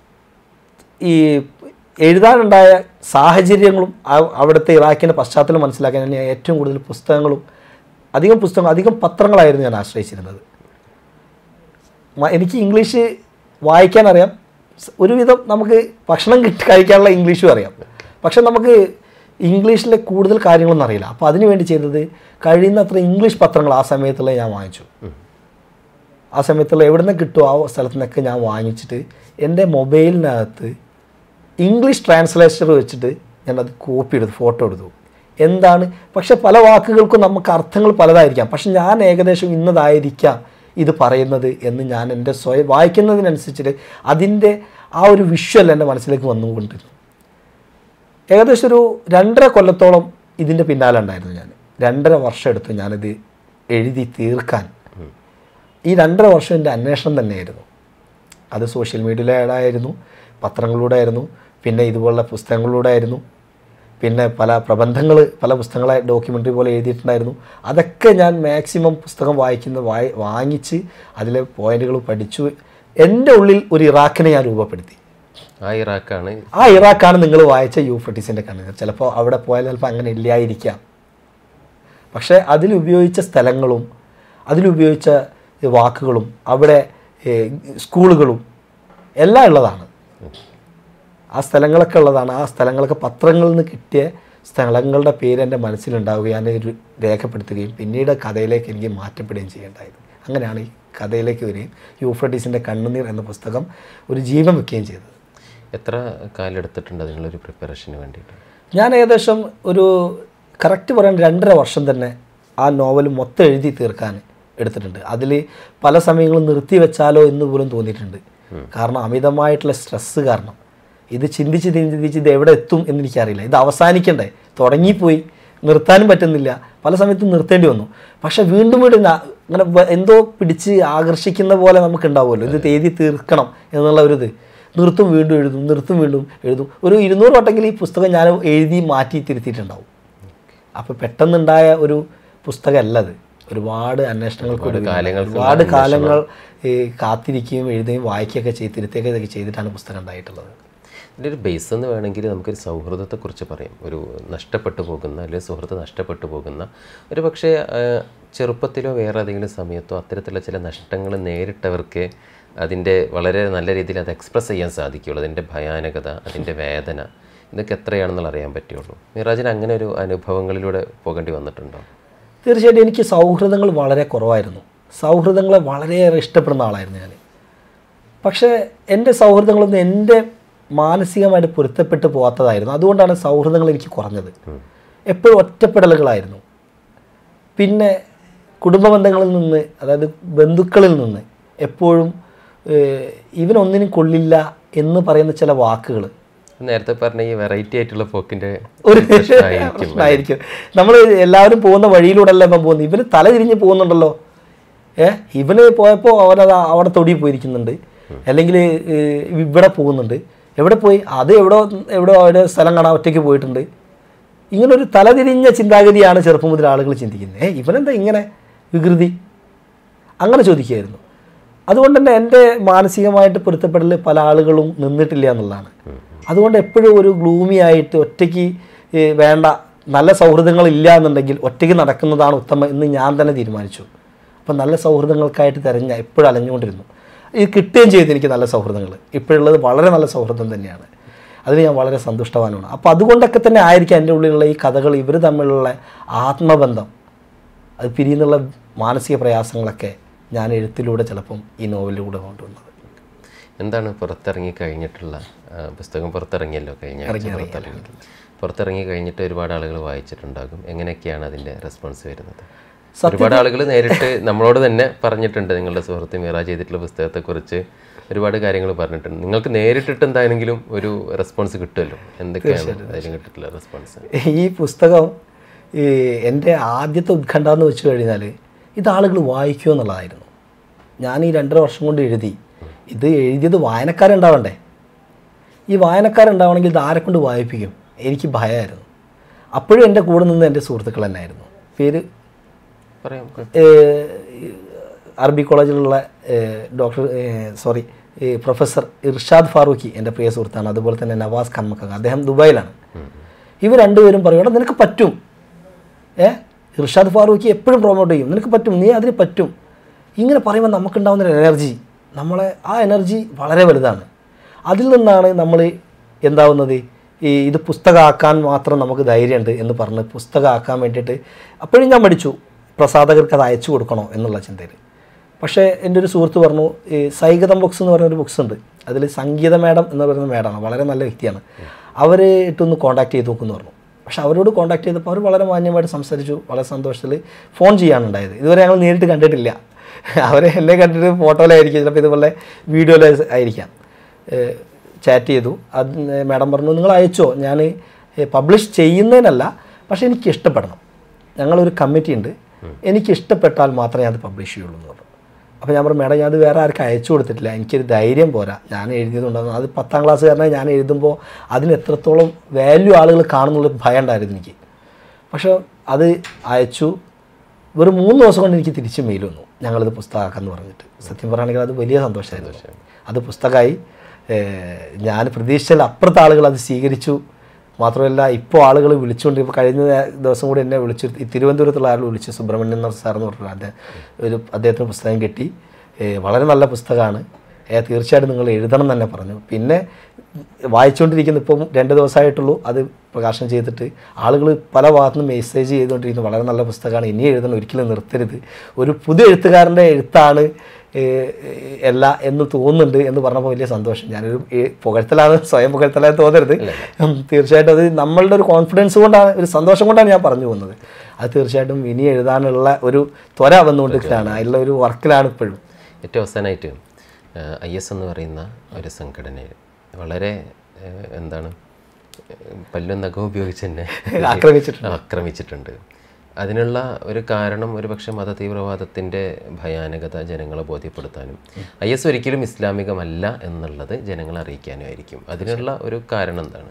ഈ എഴുതാനുണ്ടായ സാഹചര്യങ്ങളും ആ- അവിടുത്തെ ഇറാഖിൻ്റെ പശ്ചാത്തലം മനസ്സിലാക്കാൻ ഞാൻ ഏറ്റവും കൂടുതൽ പുസ്തകങ്ങളും അധികം പുസ്തകം അധികം പത്രങ്ങളായിരുന്നു ഞാൻ ആശ്രയിച്ചിരുന്നത് മ- എനിക്ക് ഇംഗ്ലീഷ് വായിക്കാൻ അറിയാം സ് ഒരുവിധം നമുക്ക് ഭക്ഷണം കിട്ടി കഴിക്കാനുള്ള ഇംഗ്ലീഷും അറിയാം പക്ഷെ നമുക്ക് ഇംഗ്ലീഷിലെ കൂടുതൽ കാര്യങ്ങളൊന്നും അറിയില്ല അപ്പോൾ അതിനു വേണ്ടി ചെയ്തത് കഴിയുന്നത്ര ഇംഗ്ലീഷ് പത്രങ്ങൾ ആ സമയത്തുള്ള ഞാൻ വാങ്ങിച്ചു ആ സമയത്തുള്ള എവിടെ നിന്ന് കിട്ടുമോ ആ സ്ഥലത്തു നിന്നൊക്കെ ഞാൻ വാങ്ങിച്ചിട്ട് എൻ്റെ മൊബൈലിനകത്ത് ഇംഗ്ലീഷ് ട്രാൻസ്ലേറ്റർ വെച്ചിട്ട് ഞാനത് കോപ്പി എടുത്തു ഫോട്ടോ എടുത്തു എന്താണ് പക്ഷെ പല വാക്കുകൾക്കും നമുക്ക് അർത്ഥങ്ങൾ പലതായിരിക്കാം പക്ഷെ ഞാൻ ഏകദേശം ഇന്നതായിരിക്കാം ഇത് പറയുന്നത് എന്ന് ഞാൻ എൻ്റെ സ്വയം വായിക്കുന്നതിനനുസരിച്ചിട്ട് അതിൻ്റെ ആ ഒരു വിഷ്വൽ എൻ്റെ മനസ്സിലേക്ക് വന്നുകൊണ്ടിരുന്നു ഏകദേശം ഒരു രണ്ടര കൊല്ലത്തോളം ഇതിൻ്റെ പിന്നാലെ ഉണ്ടായിരുന്നു ഞാൻ രണ്ടര വർഷം എടുത്തു ഞാനിത് എഴുതി തീർക്കാൻ ഈ രണ്ടര വർഷം എൻ്റെ അന്വേഷണം തന്നെയായിരുന്നു അത് സോഷ്യൽ മീഡിയയിലൂടെ ആയിരുന്നു പത്രങ്ങളിലൂടെ ആയിരുന്നു പിന്നെ ഇതുപോലുള്ള പുസ്തകങ്ങളിലൂടെ ആയിരുന്നു പിന്നെ പല പ്രബന്ധങ്ങൾ പല പുസ്തകങ്ങളെ ഡോക്യുമെൻ്ററി പോലെ എഴുതിയിട്ടുണ്ടായിരുന്നു അതൊക്കെ ഞാൻ മാക്സിമം പുസ്തകം വായിക്കുന്ന വായി വാങ്ങിച്ച് അതിലെ പോയിന്റുകൾ പഠിച്ചു എൻ്റെ ഉള്ളിൽ ഒരു ഇറാഖിനെ ഞാൻ രൂപപ്പെടുത്തി ആ ഇറാഖാണ് ആ ഇറാഖാണ് നിങ്ങൾ വായിച്ച യൂഫ്രട്ടീസിൻ്റെ കണ്ണുനീർ ചിലപ്പോൾ അവിടെ പോയാൽ ചിലപ്പോൾ അങ്ങനെ ഇല്ലായിരിക്കാം പക്ഷേ അതിലുപയോഗിച്ച സ്ഥലങ്ങളും അതിലുപയോഗിച്ച വാക്കുകളും അവിടെ ഏഹ്, സ്കൂളുകളും എല്ലാം ഉള്ളതാണ് ആ സ്ഥലങ്ങളൊക്കെ ഉള്ളതാണ് ആ സ്ഥലങ്ങളൊക്കെ പത്രങ്ങളിൽ നിന്ന് കിട്ടിയ സ്ഥലങ്ങളുടെ പേര് എൻ്റെ മനസ്സിലുണ്ടാവുകയും ഞാൻ ഒരു രേഖപ്പെടുത്തുകയും പിന്നീട് കഥയിലേക്ക് എനിക്ക് മാറ്റപ്പെടുകയും ചെയ്യേണ്ടായത് അങ്ങനെയാണ് ഈ കഥയിലേക്ക് വരികയും യൂഫ്രട്ടീസിൻ്റെ കണ്ണുനീർ എന്ന പുസ്തകം ഒരു ജീവൻ വെക്കുകയും ചെയ്തത് എത്ര കാലം എടുത്തിട്ടുണ്ട് അതിനുള്ളൊരു പ്രിപ്പറേഷന് വേണ്ടിയിട്ട് ഞാൻ ഏകദേശം ഒരു കറക്റ്റ് പറയാൻ രണ്ടര വർഷം തന്നെ ആ നോവൽ മൊത്തം എഴുതി തീർക്കാൻ എടുത്തിട്ടുണ്ട് അതിൽ പല സമയങ്ങളും നിർത്തി വെച്ചാലോ എന്ന് പോലും തോന്നിയിട്ടുണ്ട് കാരണം അമിതമായിട്ടുള്ള സ്ട്രെസ്സ് കാരണം ഇത് ചിന്തിച്ച് ചിന്തിച്ച് ഇത് എവിടെ എത്തും എന്ന് എനിക്കറിയില്ല ഇത് അവസാനിക്കണ്ടേ തുടങ്ങിപ്പോയി നിർത്താനും പറ്റുന്നില്ല പല സമയത്തും നിർത്തേണ്ടി വന്നു പക്ഷെ വീണ്ടും വീണ്ടും ഞാൻ ഇങ്ങനെ വ- എന്തോ പിടിച്ച് ആകർഷിക്കുന്ന പോലെ നമുക്ക് ഉണ്ടാവുമല്ലോ ഇത് എഴുതി തീർക്കണം എന്നുള്ള ഒരു ഇത് നിർത്തും വീണ്ടും എഴുതും നിർത്തും വീണ്ടും എഴുതും ഒരു ഇരുന്നൂറ് വട്ടെങ്കിലും ഈ പുസ്തകം ഞാൻ എഴുതി മാറ്റി തിരുത്തിയിട്ടുണ്ടാവും അപ്പോൾ പെട്ടെന്നുണ്ടായ ഒരു പുസ്തകമല്ല അത് ഒരുപാട് അന്വേഷണങ്ങൾക്ക് ഒടുവിൽ കാലങ്ങൾക്ക് ഒരുപാട് കാലങ്ങൾ ഈ കാത്തിരിക്കുകയും എഴുതുകയും വായിക്കുകയൊക്കെ ചെയ്ത് തിരുത്തുകയൊക്കെ ചെയ്തിട്ടാണ് പുസ്തകം ഉണ്ടായിട്ടുള്ളത് ഇതിൻ്റെ ഒരു ബേസ് എന്ന് വേണമെങ്കിൽ നമുക്കൊരു സൗഹൃദത്തെക്കുറിച്ച് പറയാം ഒരു നഷ്ടപ്പെട്ടു പോകുന്ന അല്ലെങ്കിൽ സുഹൃത്ത് നഷ്ടപ്പെട്ടു പോകുന്ന ഒരു പക്ഷേ ആ, ചെറുപ്പത്തിലോ വേറെ ഏതെങ്കിലും സമയത്തോ അത്തരത്തിലുള്ള ചില നഷ്ടങ്ങൾ നേരിട്ടവർക്ക് അതിൻ്റെ വളരെ നല്ല രീതിയിൽ അത് എക്സ്പ്രസ് ചെയ്യാൻ സാധിക്കുകയുള്ളൂ അതിൻ്റെ ഭയാനകത അതിൻ്റെ വേദന ഇതൊക്കെ എത്രയാണെന്നുള്ള അറിയാൻ പറ്റുള്ളൂ മിറാജിന് അങ്ങനെ ഒരു അനുഭവങ്ങളിലൂടെ പോകേണ്ടി വന്നിട്ടുണ്ടോ തീർച്ചയായിട്ടും എനിക്ക് സൗഹൃദങ്ങൾ വളരെ കുറവായിരുന്നു സൗഹൃദങ്ങളെ വളരെയേറെ ഇഷ്ടപ്പെടുന്ന ആളായിരുന്നു ഞാൻ പക്ഷേ എൻ്റെ സൗഹൃദങ്ങളൊന്നും എൻ്റെ മാനസികമായിട്ട് പൊരുത്തപ്പെട്ട് പോകാത്തതായിരുന്നു അതുകൊണ്ടാണ് സൗഹൃദങ്ങൾ എനിക്ക് കുറഞ്ഞത് എപ്പോഴും ഒറ്റപ്പെടലുകളായിരുന്നു പിന്നെ കുടുംബ ബന്ധങ്ങളിൽ നിന്ന് അതായത് ബന്ധുക്കളിൽ നിന്ന് എപ്പോഴും ഏഹ്, ഇവനൊന്നിനും കൊള്ളില്ല എന്ന് പറയുന്ന ചില വാക്കുകൾ നേരത്തെ പറഞ്ഞ ഈ വെറൈറ്റി ആയിട്ടുള്ള പോക്കിൻ്റെ ഒരു പ്രശ്നമായിരിക്കും പ്രശ്നമായിരിക്കും നമ്മൾ എല്ലാവരും പോകുന്ന വഴിയിലൂടെ അല്ല ഇപ്പം പോകുന്നത് ഇവന് തല തിരിഞ്ഞ് പോകുന്നുണ്ടല്ലോ ഏ ഇവന് പോയപ്പോൾ അവനത് അവിടെ തൊടി പോയിരിക്കുന്നുണ്ട് അല്ലെങ്കിൽ ഇവിടെ പോകുന്നുണ്ട് എവിടെ പോയി അത് എവിടെ എവിടെ അവിടെ സ്ഥലം കാണാൻ ഒറ്റയ്ക്ക് പോയിട്ടുണ്ട് ഇങ്ങനെ ഒരു തലതിരിഞ്ഞ ചിന്താഗതിയാണ് ചെറുപ്പം മുതൽ ആളുകൾ ചിന്തിക്കുന്നത് ഏ ഇവനെന്താ ഇങ്ങനെ വികൃതി അങ്ങനെ ചോദിക്കുകയായിരുന്നു അതുകൊണ്ട് തന്നെ എൻ്റെ മാനസികമായിട്ട് പൊരുത്തപ്പെടൽ പല ആളുകളും നിന്നിട്ടില്ല എന്നുള്ളതാണ് അതുകൊണ്ട് എപ്പോഴും ഒരു ഗ്ലൂമി ആയിട്ട് ഒറ്റയ്ക്ക് ഏ, വേണ്ട നല്ല സൗഹൃദങ്ങൾ ഇല്ല എന്നുണ്ടെങ്കിൽ ഒറ്റയ്ക്ക് നടക്കുന്നതാണ് ഉത്തമം എന്ന് ഞാൻ തന്നെ തീരുമാനിച്ചു അപ്പം നല്ല സൗഹൃദങ്ങൾക്കായിട്ട് തിരഞ്ഞ എപ്പോഴും അലഞ്ഞുകൊണ്ടിരുന്നു ഇത് കിട്ടുകയും ചെയ്തു എനിക്ക് നല്ല സൗഹൃദങ്ങൾ ഇപ്പോഴുള്ളത് വളരെ നല്ല സൗഹൃദം തന്നെയാണ് അതിന് ഞാൻ വളരെ സന്തുഷ്ടവാനുമാണ് അപ്പോൾ അതുകൊണ്ടൊക്കെ തന്നെ ആയിരിക്കും എൻ്റെ ഉള്ളിലുള്ള ഈ കഥകൾ ഇവർ തമ്മിലുള്ള ആത്മബന്ധം അത് പിരിയുന്നുള്ള മാനസിക പ്രയാസങ്ങളൊക്കെ ഞാൻ എഴുത്തിലൂടെ ചിലപ്പം ഈ നോവലിലൂടെ കൊണ്ടുവന്നത് എന്താണ് പുറത്തിറങ്ങി കഴിഞ്ഞിട്ടുള്ള ആ, പുസ്തകം പുറത്തിറങ്ങിയല്ലോ കഴിഞ്ഞ ആഴ്ച പുറത്തിറങ്ങി പുറത്തിറങ്ങി കഴിഞ്ഞിട്ട് ഒരുപാട് ആളുകൾ വായിച്ചിട്ടുണ്ടാകും എങ്ങനെയൊക്കെയാണ് അതിൻ്റെ റെസ്പോൺസ് വരുന്നത് ഒരുപാട് ആളുകൾ നേരിട്ട് നമ്മളോട് തന്നെ പറഞ്ഞിട്ടുണ്ട് നിങ്ങളുടെ സുഹൃത്ത് മിറാജ് ചെയ്തിട്ടുള്ള പുസ്തകത്തെക്കുറിച്ച് ഒരുപാട് കാര്യങ്ങൾ പറഞ്ഞിട്ടുണ്ട് നിങ്ങൾക്ക് നേരിട്ടിട്ട് എന്താണെങ്കിലും ഒരു റെസ്പോൺസ് കിട്ടുമല്ലോ എന്തൊക്കെയാണ് അതിന് കിട്ടിയിട്ടുള്ള റെസ്പോൺസ് ഈ പുസ്തകം ഈ എൻ്റെ ആദ്യത്തെ ഉത്കണ്ഠ എന്ന് വെച്ച് കഴിഞ്ഞാൽ ഇത് ആളുകൾ വായിക്കുമോ എന്നുള്ളതായിരുന്നു ഞാൻ ഈ രണ്ടര വർഷം കൊണ്ട് എഴുതി ഇത് എഴുതിയത് വായനക്കാരുണ്ടാവണ്ടേ ഈ വായനക്കാരുണ്ടാവണമെങ്കിൽ ഇത് ആരെ കൊണ്ട് വായിപ്പിക്കും എനിക്ക് ഭയമായിരുന്നു അപ്പോഴും എൻ്റെ കൂടെ നിന്ന് എൻ്റെ സുഹൃത്തുക്കൾ തന്നെയായിരുന്നു പേര് പറയാം ഏഹ്, അറബി കോളേജിലുള്ള ഏഹ്, ഡോക്ടർ ഏഹ്, സോറി ഈ പ്രൊഫസർ ഇർഷാദ് ഫാറൂഖി എൻ്റെ പ്രിയ സുഹൃത്താണ് അതുപോലെ തന്നെ നവാസ് കന്മക്ക അദ്ദേഹം ദുബായിലാണ് ഇവർ രണ്ടുപേരും പറയും എടാ നിനക്ക് പറ്റും ഏ ഇർഷാദ് ഫാറൂഖി എപ്പോഴും പ്രൊമോട്ട് ചെയ്യും നിനക്ക് പറ്റും നീ അതിന് പറ്റും ഇങ്ങനെ പറയുമ്പോൾ നമുക്കുണ്ടാകുന്ന ഒരു എനർജി നമ്മളെ ആ എനർജി വളരെ വലുതാണ് അതിൽ നിന്നാണ് നമ്മൾ എന്താവുന്നത് ഈ ഇത് പുസ്തകമാക്കാൻ മാത്രം നമുക്ക് ധൈര്യമുണ്ട് എന്ന് പറഞ്ഞ് പുസ്തകമാക്കാൻ വേണ്ടിയിട്ട് അപ്പോഴും ഞാൻ പഠിച്ചു പ്രസാധകർക്ക് അത് അയച്ചു കൊടുക്കണോ എന്നുള്ള ചിന്തയിൽ പക്ഷേ എൻ്റെ ഒരു സുഹൃത്ത് പറഞ്ഞു ഈ സൈഗതം ബുക്സ് എന്ന് പറയുന്ന ഒരു ബുക്സ് ഉണ്ട് അതിൽ സംഗീത മേഡം എന്ന് പറയുന്ന മേഡമാണ് വളരെ നല്ല വ്യക്തിയാണ് അവർ ഇട്ടൊന്ന് കോൺടാക്ട് ചെയ്ത് നോക്കുമെന്ന് പറഞ്ഞു പക്ഷെ അവരോട് കോൺടാക്ട് ചെയ്തപ്പോൾ അവർ വളരെ മാന്യമായിട്ട് സംസാരിച്ചു വളരെ സന്തോഷത്തിൽ ഫോൺ ചെയ്യാനുണ്ടായത് ഇതുവരെ ഞങ്ങൾ നേരിട്ട് കണ്ടിട്ടില്ല അവരെ എന്നെ കണ്ടിട്ട് ഫോട്ടോയിലായിരിക്കും ചിലപ്പോൾ ഇതുപോലെ വീഡിയോയിൽ ആയിരിക്കാം ചാറ്റ് ചെയ്തു അത് മാഡം പറഞ്ഞു നിങ്ങൾ അയച്ചോ ഞാൻ പബ്ലിഷ് ചെയ്യുന്നതിനല്ല പക്ഷേ എനിക്ക് ഇഷ്ടപ്പെടണം ഞങ്ങളൊരു കമ്മിറ്റി ഉണ്ട് എനിക്ക് ഇഷ്ടപ്പെട്ടാൽ മാത്രമേ അത് പബ്ലിഷ് ചെയ്യുള്ളൂ എന്ന് പറഞ്ഞു അപ്പോൾ ഞാൻ പറഞ്ഞു മേഡം ഞാൻ അത് വേറെ ആർക്കും അയച്ചു കൊടുത്തിട്ടില്ല എനിക്കൊരു ധൈര്യം പോരാ ഞാൻ എഴുതിയതുകൊണ്ടാണ് അത് പത്താം ക്ലാസ്സുകാരനെ ഞാൻ എഴുതുമ്പോൾ അതിന് എത്രത്തോളം വാല്യൂ ആളുകൾ കാണുന്നുള്ളൊരു ഭയം ഉണ്ടായിരുന്നു എനിക്ക് പക്ഷേ അത് അയച്ചു വെറും മൂന്ന് ദിവസം കൊണ്ട് എനിക്ക് തിരിച്ച് മെയിൽ വന്നു ഞങ്ങളിത് പുസ്തകമാക്കാമെന്ന് പറഞ്ഞിട്ട് സത്യം പറയുകയാണെങ്കിൽ അത് വലിയ സന്തോഷമായിരുന്നു അത് പുസ്തകമായി ഏഹ് ഞാൻ പ്രതീക്ഷിച്ചാൽ അപ്പുറത്തെ ആളുകൾ അത് സ്വീകരിച്ചു മാത്രമല്ല ഇപ്പോൾ ആളുകൾ വിളിച്ചുകൊണ്ട് ഇപ്പോൾ കഴിഞ്ഞ ദിവസം കൂടി എന്നെ വിളിച്ചു ഈ തിരുവനന്തപുരത്തുള്ള ആൾ വിളിച്ചു സുബ്രഹ്മണ്യൻ നായർ സാർ എന്ന് പറഞ്ഞിട്ട് അദ്ദേഹം ഒരു അദ്ദേഹത്തിന് പുസ്തകം കിട്ടി ഏഹ് വളരെ നല്ല പുസ്തകമാണ് ഏഹ് തീർച്ചയായിട്ടും നിങ്ങൾ എഴുതണം എന്ന് തന്നെ പറഞ്ഞു പിന്നെ വായിച്ചുകൊണ്ടിരിക്കുന്ന ഇപ്പം രണ്ട് ദിവസമായിട്ടുള്ളൂ അത് പ്രകാശനം ചെയ്തിട്ട് ആളുകൾ പല ഭാഗത്തു നിന്ന് മെസ്സേജ് ചെയ്തുകൊണ്ടിരിക്കുന്നു വളരെ നല്ല പുസ്തകമാണ് ഇനി എഴുതണം ഒരിക്കലും നിർത്തരുത് ഒരു പുതിയ എഴുത്തുകാരൻ്റെ എഴുത്താണ് ഏഹ്, അല്ല എന്ന് തോന്നുന്നുണ്ട് എന്ന് പറഞ്ഞപ്പോൾ വലിയ സന്തോഷം ഞാനൊരു ഏഹ്, പുകഴ്ത്തലാണ് സ്വയം പുകഴ്ത്തലായി തോന്നരുത് ഉം, തീർച്ചയായിട്ടും അത് നമ്മളുടെ ഒരു കോൺഫിഡൻസ് കൊണ്ടാണ് ഒരു സന്തോഷം കൊണ്ടാണ് ഞാൻ പറഞ്ഞു പോകുന്നത് അത് തീർച്ചയായിട്ടും ഇനി എഴുതാനുള്ള ഒരു ത്വര വന്നുകൊണ്ടിരിക്കുകയാണ് അതിലുള്ള ഒരു വർക്കിലാണ് ഇപ്പോഴും ഏറ്റവും അവസാനമായിട്ട് ഐ എസ് എന്ന് പറയുന്ന ഒരു സംഘടനയിൽ വളരെ ഏഹ്, എന്താണ് ഏഹ്, പല്ലും നഖവും ഉപയോഗിച്ച് തന്നെ ആക്രമിച്ചിട്ടുണ്ട്. ആക്രമിച്ചിട്ടുണ്ട് അതിനുള്ള ഒരു കാരണം ഒരു പക്ഷേ മതതീവ്രവാദത്തിൻ്റെ ഭയാനകത ജനങ്ങളെ ബോധ്യപ്പെടുത്താനും ഐ എസ് ഒരിക്കലും ഇസ്ലാമികമല്ല എന്നുള്ളത് ജനങ്ങളെ അറിയിക്കാനും ആയിരിക്കും അതിനുള്ള ഒരു കാരണം എന്താണ്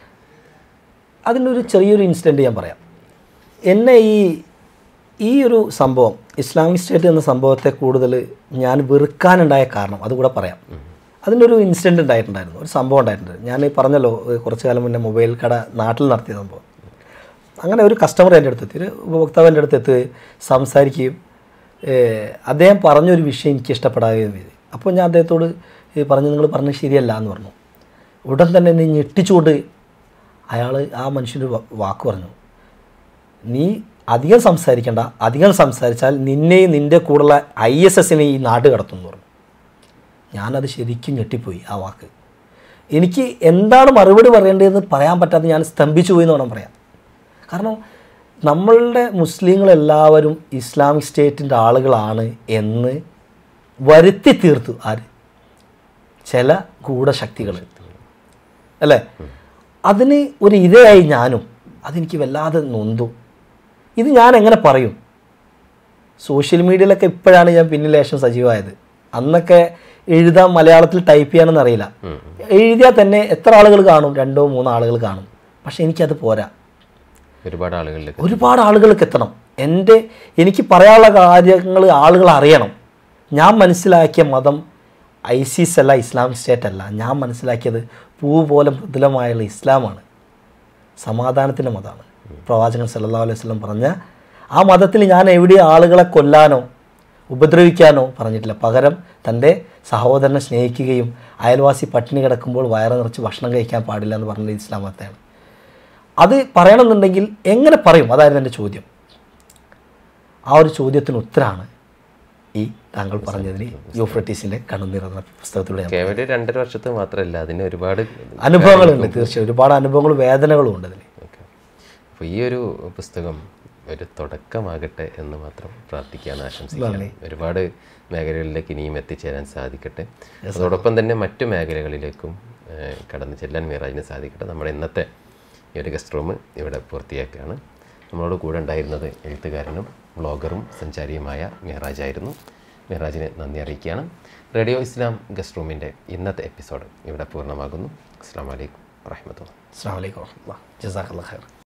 അതിനൊരു ചെറിയൊരു ഇൻസിഡൻറ്റ് ഞാൻ പറയാം എന്നെ ഈ ഈ ഒരു സംഭവം ഇസ്ലാമിക് സ്റ്റേറ്റ് എന്ന സംഭവത്തെ കൂടുതൽ ഞാൻ വെറുക്കാനുണ്ടായ കാരണം അതുകൂടെ പറയാം അതിനൊരു ഇൻസിഡൻറ്റ് ഉണ്ടായിട്ടുണ്ടായിരുന്നു ഒരു സംഭവം ഉണ്ടായിട്ടുണ്ട് ഞാൻ ഈ പറഞ്ഞല്ലോ ഏഹ് കുറച്ച് കാലം മുന്നേ മൊബൈൽ കട നാട്ടിൽ നടത്തിയ സംഭവം അങ്ങനെ ഒരു കസ്റ്റമർ എൻ്റെ അടുത്ത് എത്തി ഒരു ഉപഭോക്താവ് എൻ്റെ അടുത്ത് എത്തുകയും സംസാരിക്കുകയും ഏഹ് അദ്ദേഹം പറഞ്ഞൊരു വിഷയം എനിക്ക് ഇഷ്ടപ്പെടാതെയും ചെയ്തു അപ്പോൾ ഞാൻ അദ്ദേഹത്തോട് ഈ പറഞ്ഞു നിങ്ങൾ പറഞ്ഞത് ശരിയല്ല എന്ന് പറഞ്ഞു ഉടൻ തന്നെ എന്നെ ഞെട്ടിച്ചുകൊണ്ട് അയാൾ ആ മനുഷ്യൻ്റെ ഒരു വാ- വാക്ക് പറഞ്ഞു നീ അധികം സംസാരിക്കണ്ട അധികം സംസാരിച്ചാൽ നിന്നെയും നിൻ്റെ കൂടെയുള്ള ഐ എസ് എസിനെ ഈ നാട് കടത്തും എന്ന് പറഞ്ഞു ഞാനത് ശരിക്കും ഞെട്ടിപ്പോയി ആ വാക്ക് എനിക്ക് എന്താണ് മറുപടി പറയേണ്ടതെന്ന് പറയാൻ പറ്റാതെ ഞാൻ സ്തംഭിച്ചു പോയി എന്ന് വേണം പറയാം കാരണം നമ്മളുടെ മുസ്ലിങ്ങളെല്ലാവരും ഇസ്ലാമിക് സ്റ്റേറ്റിൻ്റെ ആളുകളാണ് എന്ന് വരുത്തി തീർത്തു ആര് ചില ഗൂഢശക്തികൾ അല്ലേ അതിന് ഒരു ഇരയായി ഞാനും അതെനിക്ക് വല്ലാതെ നൊന്തു ഇത് ഞാൻ എങ്ങനെ പറയും സോഷ്യൽ മീഡിയയിലൊക്കെ ഇപ്പോഴാണ് ഞാൻ പിന്നിൽ ലേശം സജീവമായത് അന്നൊക്കെ എഴുതാൻ മലയാളത്തിൽ ടൈപ്പ് ചെയ്യാനൊന്നും അറിയില്ല എഴുതിയാൽ തന്നെ എത്ര ആളുകൾ കാണും രണ്ടോ മൂന്നോ ആളുകൾ കാണും പക്ഷെ എനിക്കത് പോരാ ഒരുപാട് ആളുകളിലേക്ക് ഒരുപാട് ആളുകൾക്ക് എത്തണം എൻ്റെ എനിക്ക് പറയാനുള്ള കാര്യങ്ങൾ ആളുകൾ അറിയണം ഞാൻ മനസ്സിലാക്കിയ മതം ഐസിസ് അല്ല ഇസ്ലാമിക് സ്റ്റേറ്റ് അല്ല ഞാൻ മനസ്സിലാക്കിയത് പൂ പോലെ മൃദുലമായുള്ള ഇസ്ലാമാണ് സമാധാനത്തിൻ്റെ മതമാണ് പ്രവാചകൻ സല്ലല്ലാഹു അലൈഹി വസല്ലം പറഞ്ഞ ആ മതത്തിൽ ഞാൻ എവിടെ ആളുകളെ കൊല്ലാനോ ഉപദ്രവിക്കാനോ പറഞ്ഞിട്ടില്ല പകരം തൻ്റെ സഹോദരനെ സ്നേഹിക്കുകയും അയൽവാസി പട്ടിണി കിടക്കുമ്പോൾ വയറ് നിറച്ച് ഭക്ഷണം കഴിക്കാൻ പാടില്ല എന്ന് പറഞ്ഞത് ഇസ്ലാം മതത്തെയാണ് അത് പറയണമെന്നുണ്ടെങ്കിൽ എങ്ങനെ പറയും അതായിരുന്നു എൻ്റെ ചോദ്യം ആ ഒരു ചോദ്യത്തിന് ഉത്തരമാണ് ഈ താങ്കൾ പറഞ്ഞതിന് യൂഫ്രട്ടീസിൻ്റെ കണ്ണുനീർ എന്ന പുസ്തകത്തിലൂടെ ഞാൻ കേവലം രണ്ടര വർഷത്തെ മാത്രമല്ല അതിന് ഒരുപാട് അനുഭവങ്ങളുണ്ട് തീർച്ചയായും ഒരുപാട് അനുഭവങ്ങളും വേദനകളും ഉണ്ട് അതിൽ ഓക്കെ അപ്പോൾ ഈ ഒരു പുസ്തകം ഒരു തുടക്കമാകട്ടെ എന്ന് മാത്രം പ്രാർത്ഥിക്കുകയാണ് ആശംസിക്കുകയാണ് ഒരുപാട് മേഖലകളിലേക്ക് ഇനിയും എത്തിച്ചേരാൻ സാധിക്കട്ടെ അതോടൊപ്പം തന്നെ മറ്റു മേഖലകളിലേക്കും ഏഹ്, കടന്നു ചെല്ലാൻ മിറാജിന് സാധിക്കട്ടെ നമ്മുടെ ഇന്നത്തെ ഈ ഒരു ഗസ്റ്റ് റൂം ഇവിടെ പൂർത്തിയാക്കുകയാണ് നമ്മളോട് കൂടെ ഉണ്ടായിരുന്നത് എഴുത്തുകാരനും വ്ളോഗറും സഞ്ചാരിയുമായ മിറാജായിരുന്നു മിറാജിനെ നന്ദി അറിയിക്കുകയാണ് റേഡിയോ ഇസ്ലാം ഗസ്റ്റ് റൂമിൻ്റെ ഇന്നത്തെ എപ്പിസോഡ് ഇവിടെ പൂർണ്ണമാകുന്നു അസ്സാം വലൈക്കും വാഹമത്തുള്ള അസ്സാം വലൈക്കും വാഹമത്തുള്ള ജസാഖ് ഖൈർ